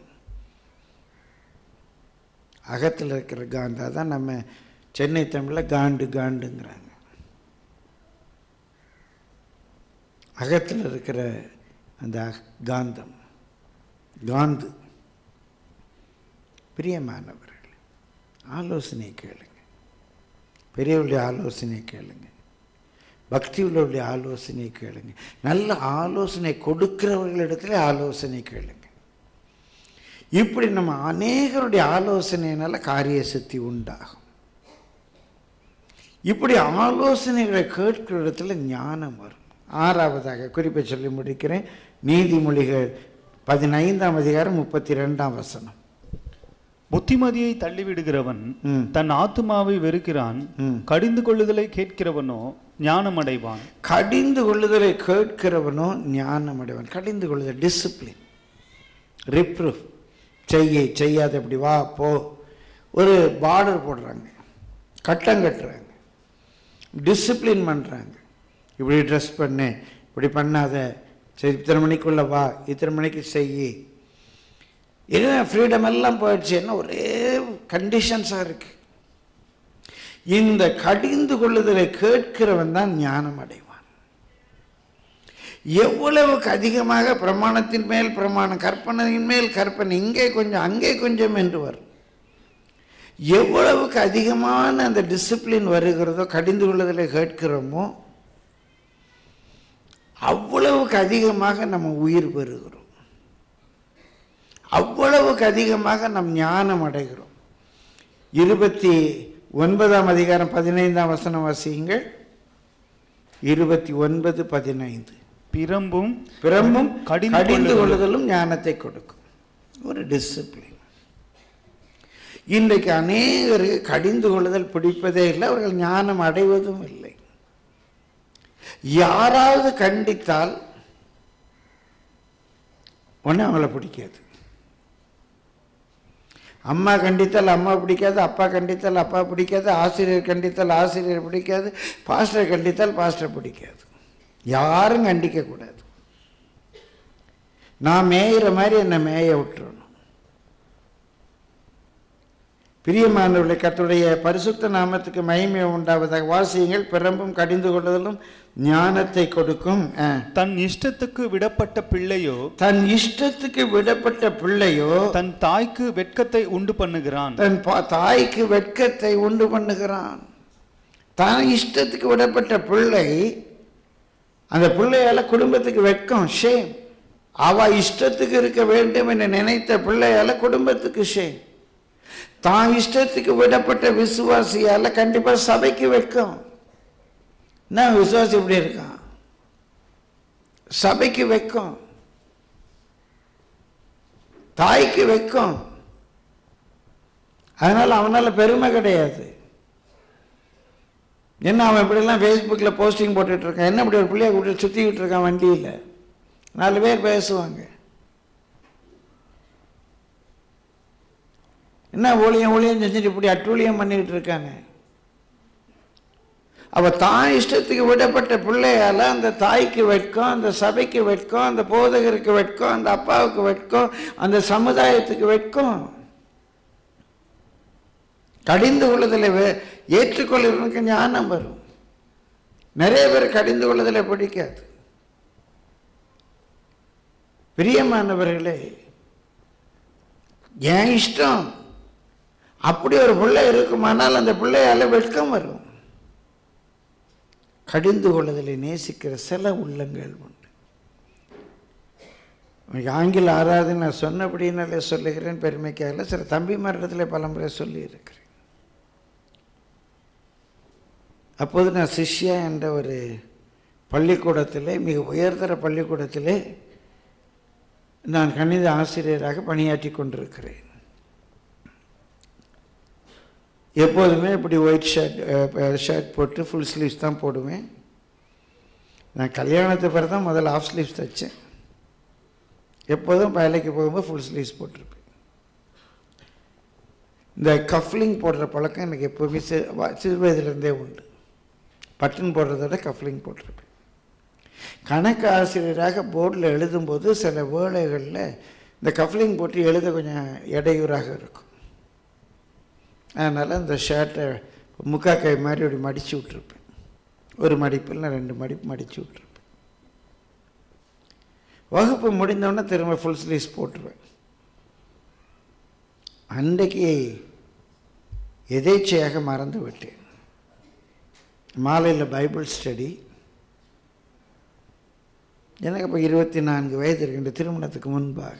Speaker 1: அகத்தில் இருக்கிற காந்தா தான் நம்ம சென்னை தமிழில் காண்டு காண்டுங்கிறாங்க அகத்தில் இருக்கிற அந்த அக- காந்தம் காந்து பிரியமானவர்கள் ஆலோசனை கேளுங்க பெரியவருடைய ஆலோசனை கேளுங்க பக்தி உள்ளவருடைய ஆலோசனை கேளுங்க நல்ல ஆலோசனை கொடுக்கிறவர்களிடத்துல ஆலோசனை கேளுங்க இப்படி நம்ம அநேகருடைய ஆலோசனையினால காரிய சக்தி உண்டாகும் இப்படி ஆலோசனைகளை கேட்கிற இடத்துல ஞானம் வரும் ஆறாவதாக குறிப்பை சொல்லி முடிக்கிறேன் நீதிமொழிகள் பதினைந்தாம் அதிகாரம் முப்பத்தி ரெண்டாம் வசனம்
Speaker 2: புத்திமதியை தள்ளிவிடுகிறவன்
Speaker 1: ம்.
Speaker 2: தன் ஆத்துமாவை வெறுக்கிறான்
Speaker 1: ம்.
Speaker 2: கடிந்து கொள்ளுதலை கேட்கிறவனோ ஞானம் அடைவான்
Speaker 1: கடிந்து கொள்ளுதலை கேட்கிறவனோ ஞானம் அடைவன் கடிந்து கொள்ளுதல் டிசிப்ளின் ரிப்ரூஃப் செய்ய செய்யாத இப்படி வா போ ஒரு பார்டர் போடுறாங்க கட்டம் கட்டுறாங்க டிசிப்ளின் பண்ணுறாங்க இப்படி ட்ரெஸ் பண்ணு இப்படி பண்ணாத சரி இத்தனை மணிக்குள்ள வா இத்தனை மணிக்கு செய் என்ன ஃப்ரீடம் எல்லாம் போயிடுச்சு என்ன ஒரே கண்டிஷன்ஸாக இருக்குது இந்த கடிந்து கொள்ளுதலை கேட்கிறவன் தான் ஞானம் அடைவான் எவ்வளவுக்கு அதிகமாக பிரமாணத்தின் மேல் பிரமாணம் கற்பனையின் மேல் கற்பனை இங்கே கொஞ்சம் அங்கே கொஞ்சம் என்று வரும் எவ்வளவுக்கு அதிகமான அந்த டிசிப்ளின் வருகிறதோ கடிந்து கொள்ளுதலை கேட்கிறோமோ அவ்வளவுக்கு அதிகமாக நம்ம உயிர் பெறுகிறோம் அவ்வளவுக்கு அதிகமாக நம் ஞானம் அடைகிறோம் இருபத்தி ஒன்பதாம் அதிகாரம் பதினைந்தாம் வசனம் வாசியுங்கள் இருபத்தி ஒன்பது பதினைந்து
Speaker 2: பிரம்பும்
Speaker 1: பிரம்பும்
Speaker 2: கடிந்து
Speaker 1: கடிந்து
Speaker 2: கொள்ளுதலும்.
Speaker 1: கொள்ளுதலும் ஞானத்தை கொடுக்கும் ஒரு டிசிப்ளின் இன்றைக்கு அநேகருக்கு கடிந்து கொள்ளுதல் பிடிப்பதே இல்லை அவர்கள் ஞானம் அடைவதும் இல்லை யாராவது கண்டித்தால் ஒன்று அவங்கள பிடிக்காது அம்மா கண்டித்தால் அம்மா பிடிக்காது அப்பா கண்டித்தால் அப்பா பிடிக்காது ஆசிரியர் கண்டித்தால் ஆசிரியர் பிடிக்காது பாஸ்டர் கண்டித்தால் பாஸ்டர் பிடிக்காது யாரும் கண்டிக்கக்கூடாது நான் மேயிற மாதிரி என்னை மேய விட்டுறணும் பிரியமானவர்களை கர்த்தருடைய பரிசுத்த நாமத்துக்கு மகிமை உண்டாவதாக வாசியங்கள் பிறம்பும் கடிந்து கொள்ளுதலும் ஞானத்தை கொடுக்கும் ஆ.
Speaker 2: தன் இஷ்டத்துக்கு விடப்பட்ட பிள்ளையோ
Speaker 1: தன் இஷ்டத்துக்கு விடப்பட்ட பிள்ளையோ
Speaker 2: தன் தாய்க்கு வெட்கத்தை உண்டு பண்ணுகிறான்
Speaker 1: தன் பா- தாய்க்கு வெட்கத்தை உண்டு பண்ணுகிறான் தான் இஷ்டத்துக்கு விடப்பட்ட பிள்ளை அந்த பிள்ளையால குடும்பத்துக்கு வெட்கம் ஷேம் அவ இஷ்டத்துக்கு இருக்க வேண்டும் என்று நினைத்த பிள்ளையால குடும்பத்துக்கு ஷேம் தான் இஷ்டத்துக்கு விடப்பட்ட விசுவாசியால கண்டிப்பா சபைக்கு வெட்கம் என்ன விசுவாசி இப்படி இருக்கான் சபைக்கு வெட்கம் தாய்க்கு வெட்கம் அதனால் அவனால் பெருமை கிடையாது என்ன அவன் இப்படிலாம் ஃபேஸ்புக்கில் போஸ்டிங் போட்டுட்டு இருக்கான் என்ன இப்படி ஒரு பிள்ளைய கூட்டி சுற்றிக்கிட்டு இருக்கான் வண்டியில் நாலு பேர் பேசுவாங்க என்ன ஊழியம் ஊழியம் செஞ்சுட்டு இப்படி அட்டூழியம் பண்ணிக்கிட்டு இருக்காங்க அவ தான் இஷ்டத்துக்கு விடப்பட்ட பிள்ளையால அந்த தாய்க்கு வெட்கம் அந்த சபைக்கு வெட்கம் அந்த போதகருக்கு வெட்கம் அந்த அப்பாவுக்கு வெட்கம் அந்த சமுதாயத்துக்கு வெட்கம் கடிந்து கொள்ளுதலை வே- ஏற்றுக்கொள்ளுறவனுக்கு ஞானம் வரும் நிறைய பேர் கடிந்து கொள்ளுதலை பிடிக்காது பிரியமானவர்களே என் இஷ்டம் அப்படி ஒரு பிள்ளை இருக்குமானால் அந்த பிள்ளையால வெட்கம் வரும் கடிந்து கொள்ளுதலை நேசிக்கிற சில உள்ளங்கள் உண்டு உனக்கு ஆங்கில ஆராதனை நான் சொன்னபடினாலே சொல்லுகிறேன் பெருமைக்காக சில தம்பிமாரிடத்தில் பல முறை சொல்லி இருக்கிறேன் அப்போது நான் சிஷ்யா என்ற ஒரு பள்ளிக்கூடத்திலே மிக உயர்தர பள்ளிக்கூடத்திலே நான் கணித ஆசிரியராக பணியாற்றி கொண்டிருக்கிறேன் எப்போதுமே இப்படி ஒயிட் ஷர்ட் ஷர்ட் போட்டு ஃபுல் ஸ்லீவ்ஸ் தான் போடுவேன் நான் கல்யாணத்துக்கு பிறகு தான் முதல்ல ஆஃப் ஸ்லீவ்ஸ் தைச்சேன் எப்போதும் வேலைக்கு போகும்போது ஃபுல் ஸ்லீவ்ஸ் போட்டிருப்பேன் இந்த கஃப்லிங் போடுற பழக்கம் எனக்கு எப்போவுமே சி வ- சிறு வயதிலிருந்தே உண்டு பட்டன் போடுறத விட கஃப்லிங் போட்டிருப்பேன் கணக்கு ஆசிரியராக போர்டில் எழுதும்போது சில வேளைகளில் இந்த கஃப்லிங் போட்டு எழுத கொஞ்சம் இடையூறாக இருக்கும் அதனால் இந்த ஷர்ட்டை முக்கா கை மாதிரி அப்படி மடித்து விட்ருப்பேன் ஒரு மடிப்பில் நான் ரெண்டு மடிப்பு மடித்து விட்ருப்பேன் வகுப்பு முடிந்தோடனே திரும்ப ஃபுல் ஸ்லீவ்ஸ் போட்டுருவேன் அன்றைக்கு எதேச்சையாக மறந்து விட்டேன் மாலையில் பைபிள் ஸ்டடி எனக்கு இப்போ இருபத்தி நான்கு வயது இருக்கின்ற திருமணத்துக்கு முன்பாக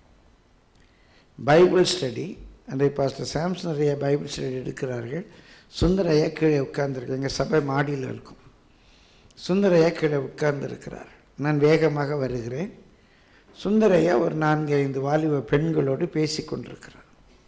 Speaker 1: பைபிள் ஸ்டடி அன்றைய பாஸ்டர் சாம்சன் நிறைய பைபிள் ஸ்டடி எடுக்கிறார்கள் சுந்தரையா கீழே உட்கார்ந்துருக்கு எங்கள் சபை மாடியில் இருக்கும் சுந்தரையா கீழே உட்கார்ந்திருக்கிறார் நான் வேகமாக வருகிறேன் சுந்தரையா ஒரு நான்கு ஐந்து வாலிப பெண்களோடு பேசி கொண்டிருக்கிறார்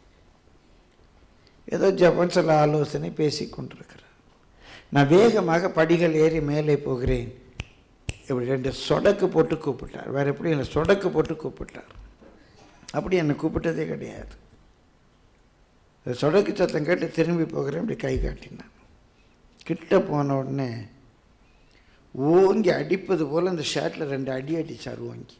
Speaker 1: ஏதோ ஜப்பான் சில ஆலோசனை பேசி கொண்டிருக்கிறார் நான் வேகமாக படிகள் ஏறி மேலே போகிறேன் இப்படி ரெண்டு சொடக்கு போட்டு கூப்பிட்டார் வேறு எப்படி இல்லை சொடக்கு போட்டு கூப்பிட்டார் அப்படி என்னை கூப்பிட்டதே கிடையாது இந்த சொடக்கு சத்தம் கேட்டு திரும்பி போகிறேன் இப்படி கை காட்டினான் கிட்ட போன உடனே ஓங்கி அடிப்பது போல் அந்த ஷர்ட்டில் ரெண்டு அடி அடிச்சார் ஓங்கி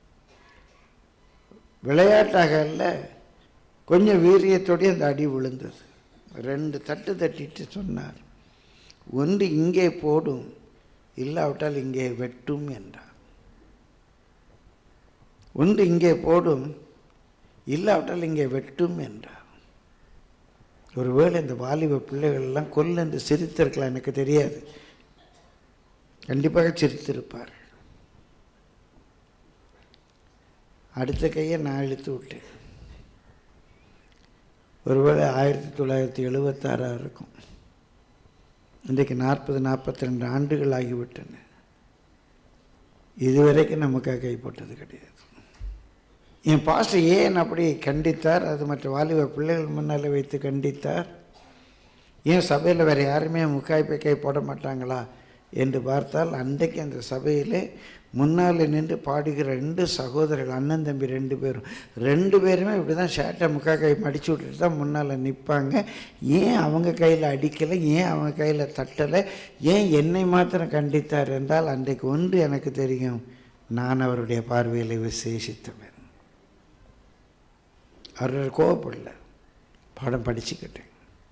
Speaker 1: விளையாட்டாக அல்ல கொஞ்சம் வீரியத்தோடய அந்த அடி விழுந்தது ரெண்டு தட்டு தட்டிட்டு சொன்னார் ஒன்று இங்கே போடும் இல்லாவிட்டால் இங்கே வெட்டும் என்றார் ஒன்று இங்கே போடும் இல்லாவிட்டால் இங்கே வெட்டும் என்றார் ஒருவேளை இந்த வாலிப பிள்ளைகள் எல்லாம் கொல்லென்று சிரித்திருக்கலாம் எனக்கு தெரியாது கண்டிப்பாக சிரித்திருப்பார் அடுத்த கையை நான் இழுத்து விட்டேன் ஒருவேளை ஆயிரத்தி தொள்ளாயிரத்தி எழுபத்தாறாக இருக்கும் இன்றைக்கு நாற்பது நாற்பத்தி ரெண்டு ஆண்டுகள் ஆகிவிட்டன இதுவரைக்கும் நமக்காக கை போட்டது கிடையாது என் பாஸ்டர் ஏன் அப்படி கண்டித்தார் அது மற்ற வாலிப பிள்ளைகள் முன்னால் வைத்து கண்டித்தார் ஏன் சபையில் வேறு யாருமே முக்காய் கை போட மாட்டாங்களா என்று பார்த்தால் அன்றைக்கு அந்த சபையிலே முன்னால் நின்று பாடுகிற ரெண்டு சகோதரர்கள் அண்ணன் தம்பி ரெண்டு பேரும் ரெண்டு பேருமே இப்படி தான் ஷர்ட்டை முக்காய் கை மடிச்சு விட்டுட்டு தான் முன்னால் நிற்பாங்க ஏன் அவங்க கையில் அடிக்கலை ஏன் அவங்க கையில் தட்டலை ஏன் என்னை மாத்திரம் கண்டித்தார் என்றால் அன்றைக்கு ஒன்று எனக்கு தெரியும் நான் அவருடைய பார்வையில் விசேஷித்தவன் அவர் கோவப்படல பாடம் படிச்சுக்கிட்டேன்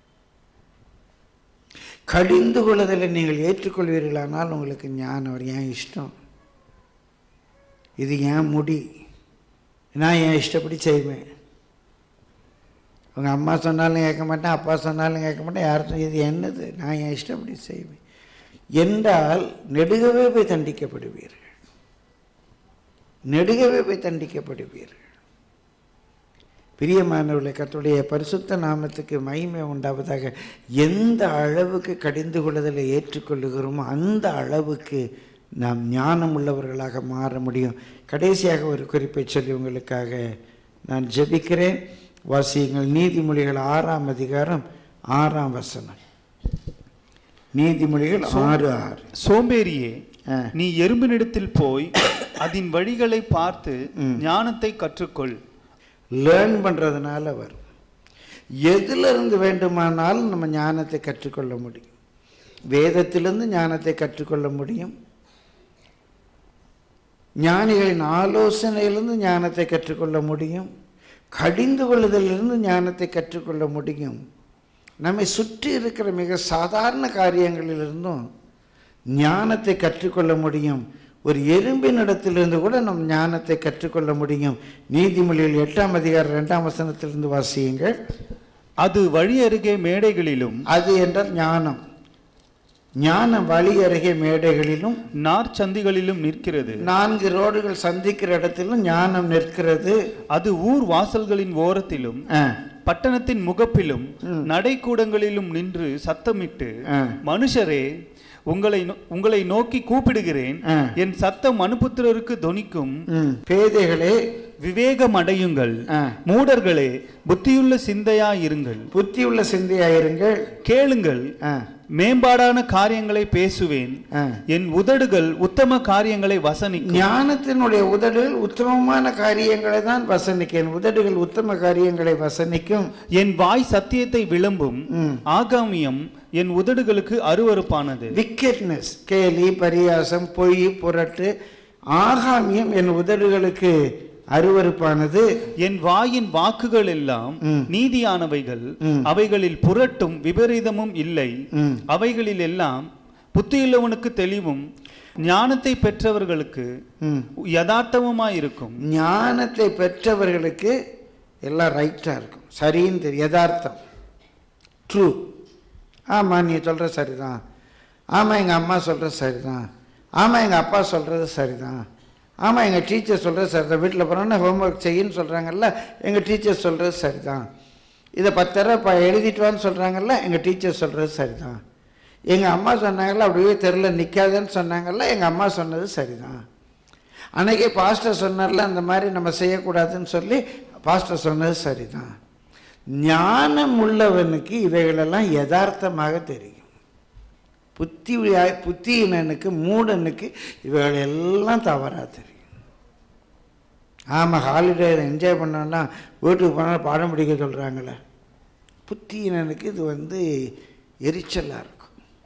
Speaker 1: கடிந்து கொள்ளுதலை நீங்கள் ஏற்றுக்கொள்வீர்களானால் உங்களுக்கு ஞானம் வரும் ஏன் இஷ்டம் இது ஏன் முடி நான் என் இஷ்டப்படி செய்வேன் உங்கள் அம்மா சொன்னாலும் கேட்க மாட்டேன் அப்பா சொன்னாலும் கேட்க மாட்டேன் யாரும் இது என்னது நான் என் இஷ்டப்படி செய்வேன் என்றால் நெடுகவே போய் தண்டிக்கப்படுவீர்கள் நெடுகவே போய் தண்டிக்கப்படுவீர்கள் பிரியமானவர்களை கர்த்தருடைய பரிசுத்த நாமத்துக்கு மகிமை உண்டாவதாக எந்த அளவுக்கு கடிந்து கொள்ளுதலை ஏற்றுக்கொள்ளுகிறோமோ அந்த அளவுக்கு நாம் ஞானம் உள்ளவர்களாக மாற முடியும் கடைசியாக ஒரு குறிப்பை சொல்லி உங்களுக்காக நான் ஜெபிக்கிறேன் வாசியுங்கள் நீதிமொழிகள் ஆறாம் அதிகாரம் ஆறாம் வசனம் நீதிமொழிகள் ஆறு ஆறு
Speaker 2: சோம்பேறியே
Speaker 1: ஆ.
Speaker 2: நீ எறும்பினிடத்தில் போய் அதன் வழிகளை பார்த்து ஞானத்தை கற்றுக்கொள்
Speaker 1: லேர்ன் பண்ணுறதுனால வரும் எதிலிருந்து வேண்டுமானாலும் நம்ம ஞானத்தை கற்றுக்கொள்ள முடியும் வேதத்திலிருந்து ஞானத்தை கற்றுக்கொள்ள முடியும் ஞானிகளின் ஆலோசனையிலிருந்து ஞானத்தை கற்றுக்கொள்ள முடியும் கடிந்து கொள்ளுதலிலிருந்து ஞானத்தை கற்றுக்கொள்ள முடியும் நம்மை சுற்றி இருக்கிற மிக சாதாரண காரியங்களிலிருந்தும் ஞானத்தை கற்றுக்கொள்ள முடியும் ஒரு எறும்பின் இடத்திலிருந்து கூட நம் ஞானத்தை கற்றுக்கொள்ள முடியும் நீதிமொழிகள் எட்டாம் அதிகாரம் இரண்டாம் வசனத்திலிருந்து வாசியுங்கள்
Speaker 2: அது வழி அருகே மேடைகளிலும்
Speaker 1: அது என்றால் ஞானம் ஞானம் வழி அருகே மேடைகளிலும்
Speaker 2: நார்ச்சந்திகளிலும் நிற்கிறது
Speaker 1: நான்கு ரோடுகள் சந்திக்கிற இடத்திலும் ஞானம் நிற்கிறது
Speaker 2: அது ஊர் வாசல்களின் ஓரத்திலும்
Speaker 1: ஆ,
Speaker 2: பட்டணத்தின் முகப்பிலும் நடைக்கூடங்களிலும் நின்று சத்தமிட்டு
Speaker 1: ஆ.
Speaker 2: மனுஷரே உங்களை நோ- உங்களை நோக்கி கூப்பிடுகிறேன்
Speaker 1: ஆ.
Speaker 2: என் சத்தம் மனுபுத்திரருக்கு தொனிக்கும்
Speaker 1: ம், பேதைகளே
Speaker 2: விவேகம் அடையுங்கள்
Speaker 1: ஆ.
Speaker 2: மூடர்களே புத்தியுள்ள சிந்தையாயிருங்கள்
Speaker 1: புத்தியுள்ள சிந்தையாயிருங்கள்
Speaker 2: கேளுங்கள்
Speaker 1: ஆ,
Speaker 2: மேம்பாடான காரியங்களை பேசுவேன்
Speaker 1: ஆ.
Speaker 2: என் உதடுகள் உத்தம காரியங்களை வசனிக்கும்
Speaker 1: ஞானத்தினுடைய உதடுகள் உத்தமமான காரியங்களை தான் வசனிக்கும் என் உதடுகள் உத்தம காரியங்களை வசனிக்கும்
Speaker 2: என் வாய் சத்தியத்தை விளம்பும்
Speaker 1: ம்.
Speaker 2: ஆகாமியம் என் உதடுகளுக்கு அருவருப்பானது
Speaker 1: விக்கெட்னஸ் கேலி பரியாசம் பொய் புரட்டு ஆகாமியம் என் உதடுகளுக்கு அருவருப்பானது
Speaker 2: என் வாயின் வாக்குகள் எல்லாம்
Speaker 1: ம்.
Speaker 2: நீதியானவைகள்
Speaker 1: ம்.
Speaker 2: அவைகளில் புரட்டும் விபரீதமும் இல்லை
Speaker 1: ம்.
Speaker 2: அவைகளில் எல்லாம் புத்தியுள்ளவனுக்கு தெளிவும் ஞானத்தை பெற்றவர்களுக்கு
Speaker 1: ம்.
Speaker 2: யதார்த்தமுமாயிருக்கும்
Speaker 1: ஞானத்தை பெற்றவர்களுக்கு எல்லாம் ரைட்டாக இருக்கும் சரின்னு தெரியும் யதார்த்தம் ட்ரூ ஆமாம் நீ சொல்கிற சரிதான் ஆமாம் எங்கள் அம்மா சொல்கிறது சரிதான் ஆமாம் எங்கள் அப்பா சொல்கிறது சரிதான் ஆமாம் எங்கள் டீச்சர் சொல்கிறது சரிதான் வீட்டில் போனோன்னா ஹோம்ஒர்க் செய்யுன்னு சொல்கிறாங்கல்ல எங்கள் டீச்சர் சொல்கிறது சரிதான் இதை பத்து தடவை ப எழுதிட்டு வான்னு சொல்கிறாங்கல்ல எங்கள் டீச்சர் சொல்கிறது சரிதான் எங்கள் அம்மா சொன்னாங்கல்ல அப்படியே தெருல நிற்காதேன்னு சொன்னாங்கல்ல எங்கள் அம்மா சொன்னது சரிதான் அன்னைக்கே பாஸ்டர் சொன்னார்ல அந்த மாதிரி நம்ம செய்யக்கூடாதுன்னு சொல்லி பாஸ்டர் சொன்னது சரிதான் ஞானம் உள்ளவனுக்கு இவைகளெல்லாம் யதார்த்தமாக தெரியும் புத்தி புத்தியினனுக்கு மூடனுக்கு இவைகள் எல்லாம் தவறாக தெரியும் ஆமாம் ஹாலிடே என்ஜாய் பண்ணோன்னா வீட்டுக்கு போனால் பாடம் படிக்க சொல்கிறாங்களே புத்தியினனுக்கு இது வந்து எரிச்சலாக இருக்கும்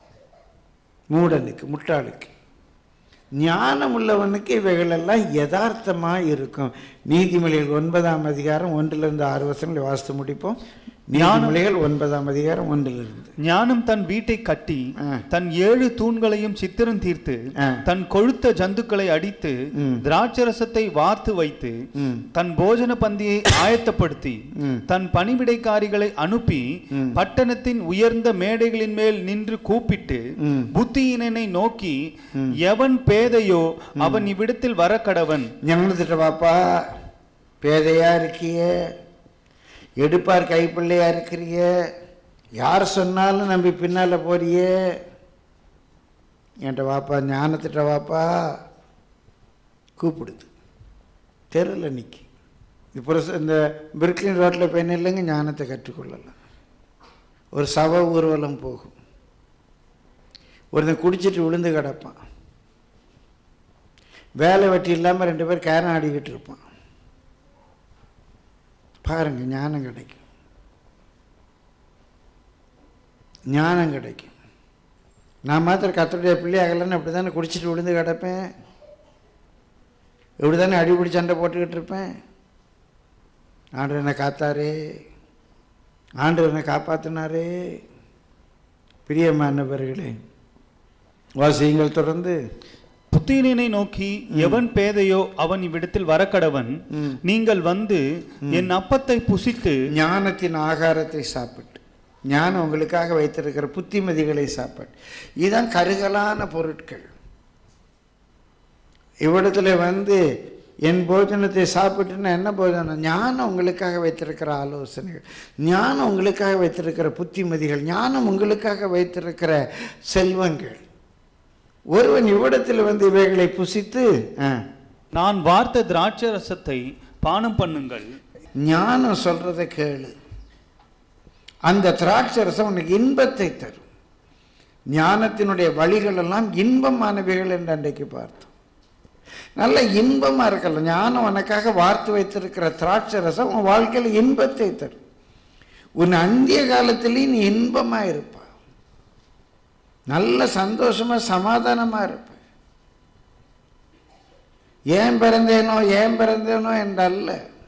Speaker 1: மூடனுக்கு முட்டாளுக்கு ஞானம் உள்ளவனுக்கு இவைகளெல்லாம் யதார்த்தமாக இருக்கும் நீதிமொழிகள் ஒன்பதாம் அதிகாரம் ஒன்றிலிருந்து ஆறு வருஷங்களை வாசித்து முடிப்போம் ஞானமொழிகள் ஒன்பதாம் அதிகாரம் ஒன்றிலிருந்து
Speaker 2: ஞானம் தன் வீட்டை கட்டி
Speaker 1: ஆ.
Speaker 2: தன் ஏழு தூண்களையும் சித்திரம் தீர்த்து
Speaker 1: ஆ.
Speaker 2: தன் கொழுத்த ஜந்துக்களை அடித்து
Speaker 1: ம்.
Speaker 2: திராட்சரசத்தை வார்த்து வைத்து
Speaker 1: ம்.
Speaker 2: தன் போஜன பந்தியை ஆயத்தப்படுத்தி
Speaker 1: ம்.
Speaker 2: தன் பணிவிடைக்காரிகளை அனுப்பி
Speaker 1: ம்.
Speaker 2: பட்டணத்தின் உயர்ந்த மேடைகளின் மேல் நின்று கூப்பிட்டு
Speaker 1: ம்.
Speaker 2: புத்தியினனை நோக்கி எவன் பேதையோ அவன் இவ்விடத்தில் வர கடவன்
Speaker 1: ஞானத்திட்ட வாப்பா பேதையா இருக்கிய எடுப்பார் கைப்பிள்ளையா இருக்கிறிய யார் சொன்னாலும் நம்பி பின்னால போறியே என்கிட்ட வாப்பா ஞானத்திட்ட வாப்பா கூப்பிடுது தெருவில் நிற்கி இப்போ இந்த பிரிக்லின் ரோட்டில் போய் நில்லுங்க ஞானத்தை கற்றுக்கொள்ளலாம் ஒரு சவ ஊர்வலம் போகும் ஒருத்தன் குடிச்சிட்டு விழுந்து கிடப்பான் வேலை வெட்டி இல்லாமல் ரெண்டு பேர் கேரம் ஆடிக்கிட்டு இருப்பான் பாருங்க ஞானம் கிடைக்கும் ஞானம் கிடைக்கும் நான் மாத்திரம் கத்தருடைய பிள்ளையாகலன்னு அப்படி தானே குடிச்சிட்டு விழுந்து கிடப்பேன் இப்படி தானே அடிபிடி சண்டை போட்டுக்கிட்டு இருப்பேன் ஆண்டு என்னை காத்தாரே ஆண்டு என்னை காப்பாற்றினாரே பிரியமானவர்களே வாசியுங்கள் தொடர்ந்து
Speaker 2: புத்தீனனை நோக்கி எவன் பேதையோ அவன் இவ்விடத்தில் வரக்கடவன்
Speaker 1: ம்.
Speaker 2: நீங்கள் வந்து என் அப்பத்தை புசித்து
Speaker 1: ஞானத்தின் ஆகாரத்தை சாப்பிட்டு ஞானம் உங்களுக்காக வைத்திருக்கிற புத்திமதிகளை சாப்பிட்டு இதுதான் கருகலான பொருட்கள் இவ்விடத்துல வந்து என் போஜனத்தை சாப்பிட்டுன்னா என்ன போஜனம் ஞானம் உங்களுக்காக வைத்திருக்கிற ஆலோசனைகள் ஞானம் உங்களுக்காக வைத்திருக்கிற புத்திமதிகள் ஞானம் உங்களுக்காக வைத்திருக்கிற செல்வங்கள் ஒருவன் இவ்விடத்தில் வந்து இவைகளை புசித்து ஆ,
Speaker 2: நான் வார்த்த திராட்சை ரசத்தை பானம் பண்ணுங்கள்
Speaker 1: ஞானம் சொல்றதை கேளு அந்த திராட்சை ரசம் உனக்கு இன்பத்தை தரும் ஞானத்தினுடைய வழிகள் எல்லாம் இன்பமானவைகள் என்று அன்றைக்கு பார்த்தோம் நல்ல இன்பமா இருக்கலாம் ஞானம் உனக்காக வார்த்து வைத்திருக்கிற திராட்சை ரசம் உன் வாழ்க்கையில் இன்பத்தை தரும் உன் அந்திய காலத்திலேயும் நீ இன்பமா இருப்ப நல்ல சந்தோஷமா சமாதானமா இருப்ப ஏன் பிறந்தேனோ ஏன் பிறந்தேனோ என்றல்ல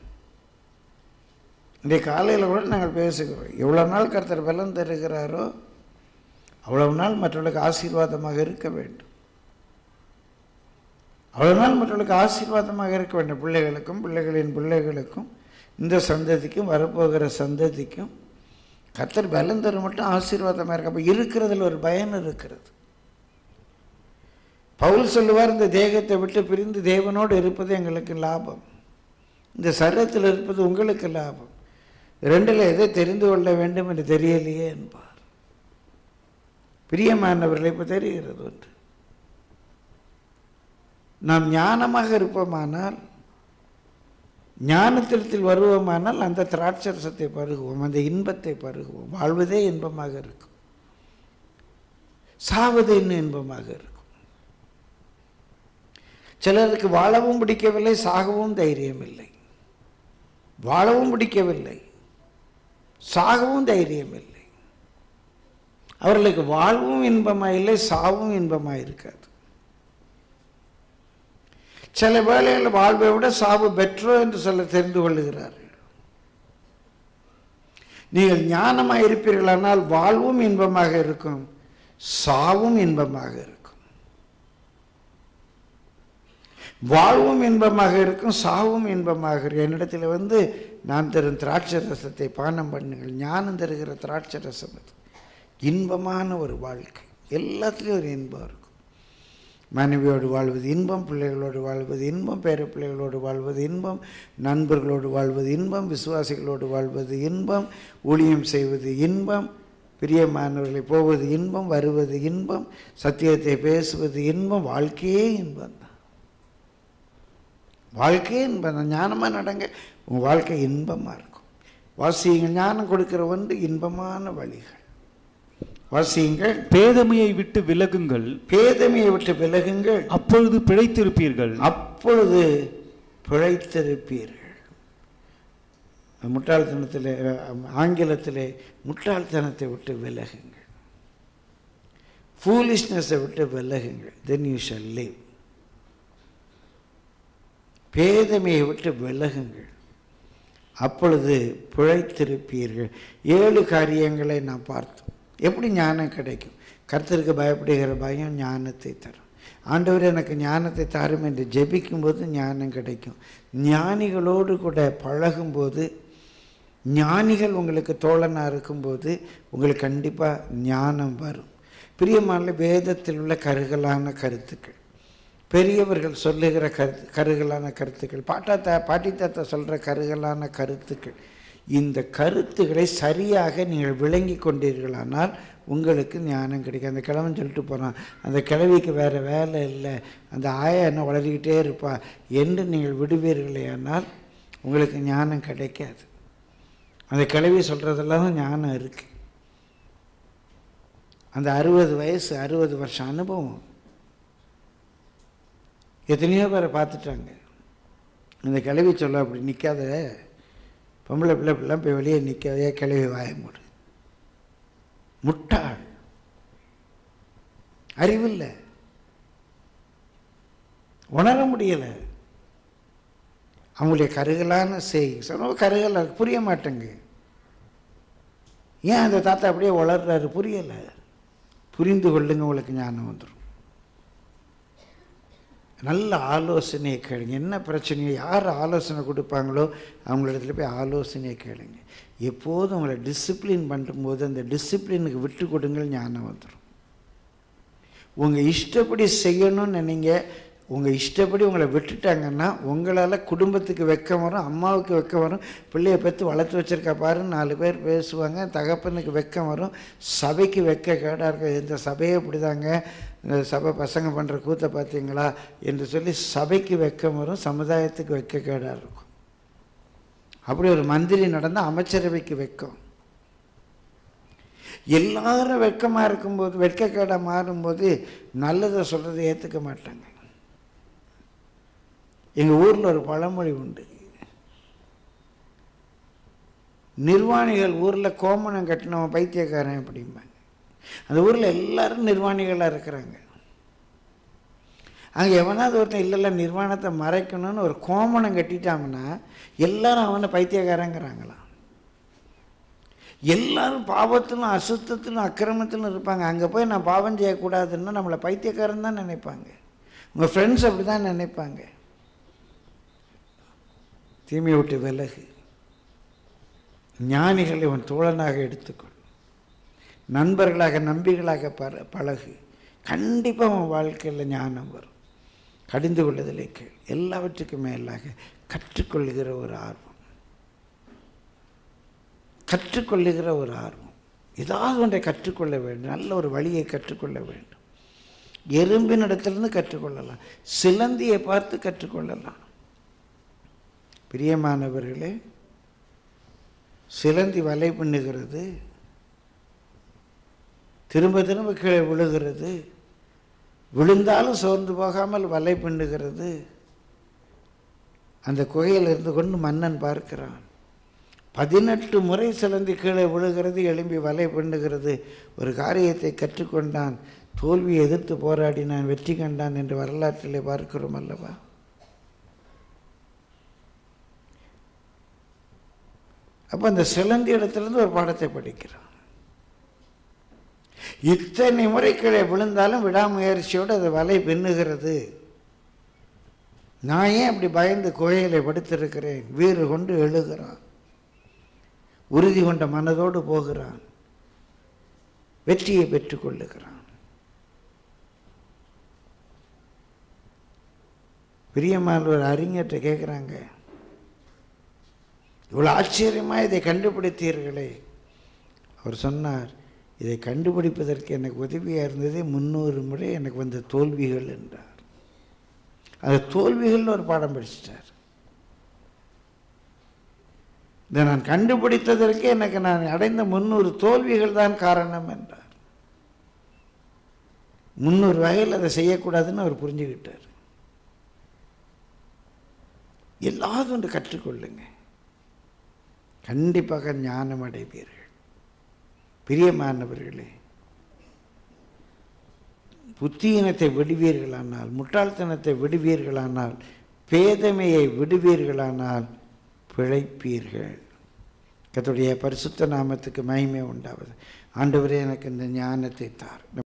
Speaker 1: இன்றைய காலையில் கூட நாங்கள் பேசுகிறோம் எவ்வளோ நாள் கர்த்தர் பலன் தருகிறாரோ அவ்வளவு நாள் மற்றவர்களுக்கு ஆசீர்வாதமாக இருக்க வேண்டும் அவ்வளவு நாள் மற்றவர்களுக்கு ஆசீர்வாதமாக இருக்க வேண்டும் பிள்ளைகளுக்கும் பிள்ளைகளின் பிள்ளைகளுக்கும் இந்த சந்ததிக்கும் வரப்போகிற சந்ததிக்கும் கர்த்தர் பலன் தரும் மட்டும் ஆசீர்வாதமாக இருக்கு அப்போ இருக்கிறதுல ஒரு பயன் இருக்கிறது பவுல் சொல்லுவார் இந்த தேகத்தை விட்டு பிரிந்து தேவனோடு இருப்பது எங்களுக்கு லாபம் இந்த சரீரத்தில் இருப்பது உங்களுக்கு லாபம் ரெண்டில் எதை தெரிந்து கொள்ள வேண்டும் என்று தெரியலையே என்பார் பிரியமானவர்களை இப்போ தெரிகிறது ஒன்று நாம் ஞானமாக இருப்போமானால் ஞானத்திடத்தில் வருவோமானால் அந்த திராட்சரசத்தை பருகுவோம் அந்த இன்பத்தை பருகுவோம் வாழ்வதே இன்பமாக இருக்கும் சாவது இன்னும் இன்பமாக இருக்கும் சிலருக்கு வாழவும் பிடிக்கவில்லை சாகவும் தைரியம் இல்லை வாழவும் பிடிக்கவில்லை சாகவும் தைரியம் இல்லை அவர்களுக்கு வாழ்வும் இன்பமா இல்லை சாவும் இன்பமா இருக்காது சில வேளைகளில் வாழ்வை விட சாவு பெற்றோ என்று சொல்ல தெரிந்து கொள்ளுகிறார்கள் நீங்கள் ஞானமாக இருப்பீர்களானால் வாழ்வும் இன்பமாக இருக்கும் சாவும் இன்பமாக இருக்கும் வாழ்வும் இன்பமாக இருக்கும் சாவும் இன்பமாக இருக்கும் என்னிடத்தில் வந்து நான் தரும் திராட்சை ரசத்தை பானம் பண்ணுங்கள் ஞானம் தருகிற திராட்சை ரசம் அது இன்பமான ஒரு வாழ்க்கை எல்லாத்துலேயும் ஒரு இன்பம் இருக்கும் மனைவியோடு வாழ்வது இன்பம் பிள்ளைகளோடு வாழ்வது இன்பம் பேர பிள்ளைகளோடு வாழ்வது இன்பம் நண்பர்களோடு வாழ்வது இன்பம் விசுவாசிகளோடு வாழ்வது இன்பம் ஊழியம் செய்வது இன்பம் பிரியமானவர்களை போவது இன்பம் வருவது இன்பம் சத்தியத்தை பேசுவது இன்பம் வாழ்க்கையே இன்பம் தான் வாழ்க்கையே இன்பம் தான் ஞானமாக நடங்க உங்கள் வாழ்க்கை இன்பமாக இருக்கும் வாசியுங்கள் ஞானம் கொடுக்கிற ஒன்று இன்பமான வழிகள் வாசியுங்கள்
Speaker 2: பேதமையை விட்டு விலகுங்கள்
Speaker 1: பேதமையை விட்டு விலகுங்கள்
Speaker 2: அப்பொழுது பிழைத்திருப்பீர்கள்
Speaker 1: அப்பொழுது பிழைத்திருப்பீர்கள் முட்டாள்தனத்திலே அஹ், ஆங்கிலத்திலே முட்டாள்தனத்தை விட்டு விலகுங்கள் ஃபூலிஷ்னஸை விட்டு விலகுங்கள் தென் யூ ஷல் live பேதமையை விட்டு விலகுங்கள் அப்பொழுது பிழைத்திருப்பீர்கள் ஏழு காரியங்களை நாம் பார்த்தோம் எப்படி ஞானம் கிடைக்கும் கர்த்தருக்கு பயப்படுகிற பயம் ஞானத்தை தரும் ஆண்டவர் எனக்கு ஞானத்தை தாரும் என்று ஜெபிக்கும்போது ஞானம் கிடைக்கும் ஞானிகளோடு கூட பழகும்போது ஞானிகள் உங்களுக்கு தோழனாக இருக்கும்போது உங்களுக்கு கண்டிப்பாக ஞானம் வரும் பிரியமான வேதத்தில் உள்ள கருகலான கருத்துக்கள் பெரியவர்கள் சொல்லுகிற கருத்து கருகலான கருத்துக்கள் பாட்டா தா பாட்டி தாத்தா சொல்கிற கருகலான கருத்துக்கள் இந்த கருத்துக்களை சரியாக நீங்கள் விளங்கி கொண்டீர்களானால் உங்களுக்கு ஞானம் கிடைக்கும் அந்த கிழவன் சொல்லிட்டு போகிறான் அந்த கிழவிக்கு வேறு வேலை இல்லை அந்த ஆயா என்ன வளரிக்கிட்டே இருப்பா என்று நீங்கள் விடுவீர்களேயானால் உங்களுக்கு ஞானம் கிடைக்காது அந்த கிழவி சொல்கிறதெல்லாம் ஞானம் இருக்குது அந்த அறுபது வயசு அறுபது வருஷம் அனுபவம் எத்தனையோ பேரை பார்த்துட்டாங்க இந்த கிளவி சொல்ல அப்படி நிற்காத பொம்பளை பிள்ளை பிள்ளை போய் வெளியே நிற்காதே கிளவி வாய மூடு முட்டாள் அறிவில்லை உணர முடியலை அவங்களுடைய கருகலான செய் சொன்ன கருகலா புரிய மாட்டேங்க ஏன் அந்த தாத்தா அப்படியே வளர்றாரு புரியலை புரிந்து கொள்ளுங்க உங்களுக்கு ஞானம் வந்துடும் நல்ல ஆலோசனையை கேளுங்க என்ன பிரச்சனையோ யார் ஆலோசனை கொடுப்பாங்களோ அவங்களிடத்துல போய் ஆலோசனையை கேளுங்க எப்போதும் உங்களை டிசிப்ளின் பண்ணும்போது அந்த டிசிப்ளினுக்கு விட்டு கொடுங்கள் ஞானம் வந்துடும் உங்கள் இஷ்டப்படி செய்யணும்னு நினைங்க உங்கள் இஷ்டப்படி உங்களை விட்டுட்டாங்கன்னா உங்களால் குடும்பத்துக்கு வெக்கம் வரும் அம்மாவுக்கு வெக்கம் வரும் பிள்ளைய பெற்று வளர்த்து வச்சிருக்கா பாருன்னு நாலு பேர் பேசுவாங்க தகப்பனுக்கு வெக்கம் வரும் சபைக்கு வெக்க கேடாக இருக்க இந்த சபையே இப்படிதாங்க இந்த சபை பசங்க பண்ணுற கூத்தை பார்த்தீங்களா என்று சொல்லி சபைக்கு வெக்கம் வரும் சமுதாயத்துக்கு வெக்க கேடாக இருக்கும் அப்படி ஒரு மந்திரி நடந்தால் அமைச்சரவைக்கு வெக்கம் எல்லாரும் வெட்கமாக இருக்கும்போது வெட்கக்கேடாக மாறும்போது நல்லதை சொல்கிறத ஏற்றுக்க மாட்டாங்க எங்கள் ஊரில் ஒரு பழமொழி உண்டு நிர்வாணிகள் ஊரில் கோமணம் கட்டினவன் பைத்தியக்காரன் அப்படிம்பாங்க அந்த ஊரில் எல்லாரும் நிர்வாணிகளாக இருக்கிறாங்க அங்கே எவனாவது ஒருத்தன் இல்லைல்ல நிர்வாணத்தை மறைக்கணும்னு ஒரு கோமணம் கட்டிட்டாங்கன்னா எல்லாரும் அவனை பைத்தியக்காரங்கிறாங்களாம் எல்லாரும் பாவத்திலும் அசுத்தத்திலும் அக்கிரமத்திலும் இருப்பாங்க அங்கே போய் நான் பாவம் செய்யக்கூடாதுன்னா நம்மளை பைத்தியக்காரன் தான் நினைப்பாங்க உங்கள் ஃப்ரெண்ட்ஸ் அப்படி தான் நினைப்பாங்க தீமையை விட்டு விலகு ஞானிகளை உன் தோழனாக எடுத்துக்கொள் நண்பர்களாக நம்பிகளாக பர பழகு கண்டிப்பாக உன் வாழ்க்கையில் ஞானம் வரும் கடிந்து கொள்ளுதலை கேள் எல்லாவற்றுக்கும் மேலாக கற்றுக்கொள்ளுகிற ஒரு ஆர்வம் கற்றுக்கொள்ளுகிற ஒரு ஆர்வம் ஏதாவது ஒன்றை கற்றுக்கொள்ள வேண்டும் நல்ல ஒரு வழியை கற்றுக்கொள்ள வேண்டும் எறும்பின் இடத்திலிருந்து கற்றுக்கொள்ளலாம் சிலந்தியை பார்த்து கற்றுக்கொள்ளலாம் பிரியமானவர்களே சிலந்தி வலை பண்ணுகிறது திரும்ப திரும்ப கீழே விழுகிறது விழுந்தாலும் சோர்ந்து போகாமல் வலை பண்ணுகிறது அந்த குகையில் இருந்து கொண்டு மன்னன் பார்க்கிறான் பதினெட்டு முறை சிலந்தி கீழே விழுகிறது எழும்பி வலை பண்ணுகிறது ஒரு காரியத்தை கற்றுக்கொண்டான் தோல்வியை எதிர்த்து போராடினான் வெற்றி கண்டான் என்று வரலாற்றிலே பார்க்கிறோம் அல்லவா அப்போ அந்த சிலந்தி இடத்துலேருந்து ஒரு பாடத்தை படிக்கிறான் இத்தனை முறை கீழே விழுந்தாலும் விடாமுயற்சியோடு அது வலை பின்னுகிறது நான் ஏன் அப்படி பயந்து கோயிலை படுத்திருக்கிறேன் வீறு கொண்டு எழுகிறான் உறுதி கொண்ட மனதோடு போகிறான் வெற்றியை பெற்றுக்கொள்ளுகிறான் பிரியமான ஒரு அறிஞர்கிட்ட கேட்குறாங்க இவ்வளோ ஆச்சரியமாக இதை கண்டுபிடித்தீர்களே அவர் சொன்னார் இதை கண்டுபிடிப்பதற்கு எனக்கு உதவியாக இருந்ததே முந்நூறு முறை எனக்கு வந்த தோல்விகள் என்றார் அது தோல்விகள்னு ஒரு பாடம் படிச்சிட்டார் இதை நான் கண்டுபிடித்ததற்கு எனக்கு நான் அடைந்த முந்நூறு தோல்விகள் தான் காரணம் என்றார் முந்நூறு வகையில் அதை செய்யக்கூடாதுன்னு அவர் புரிஞ்சுக்கிட்டார் எல்லாவது ஒன்று கற்றுக்கொள்ளுங்க கண்டிப்பாக ஞானம் அடைவீர்கள் பிரியமானவர்களே புத்தியினத்தை விடுவீர்களானால் முட்டாள்தனத்தை விடுவீர்களானால் பேதமையை விடுவீர்களானால் பிழைப்பீர்கள் கத்துடைய பரிசுத்த நாமத்துக்கு மகிமை உண்டாவது ஆண்டவரே எனக்கு இந்த ஞானத்தை தார்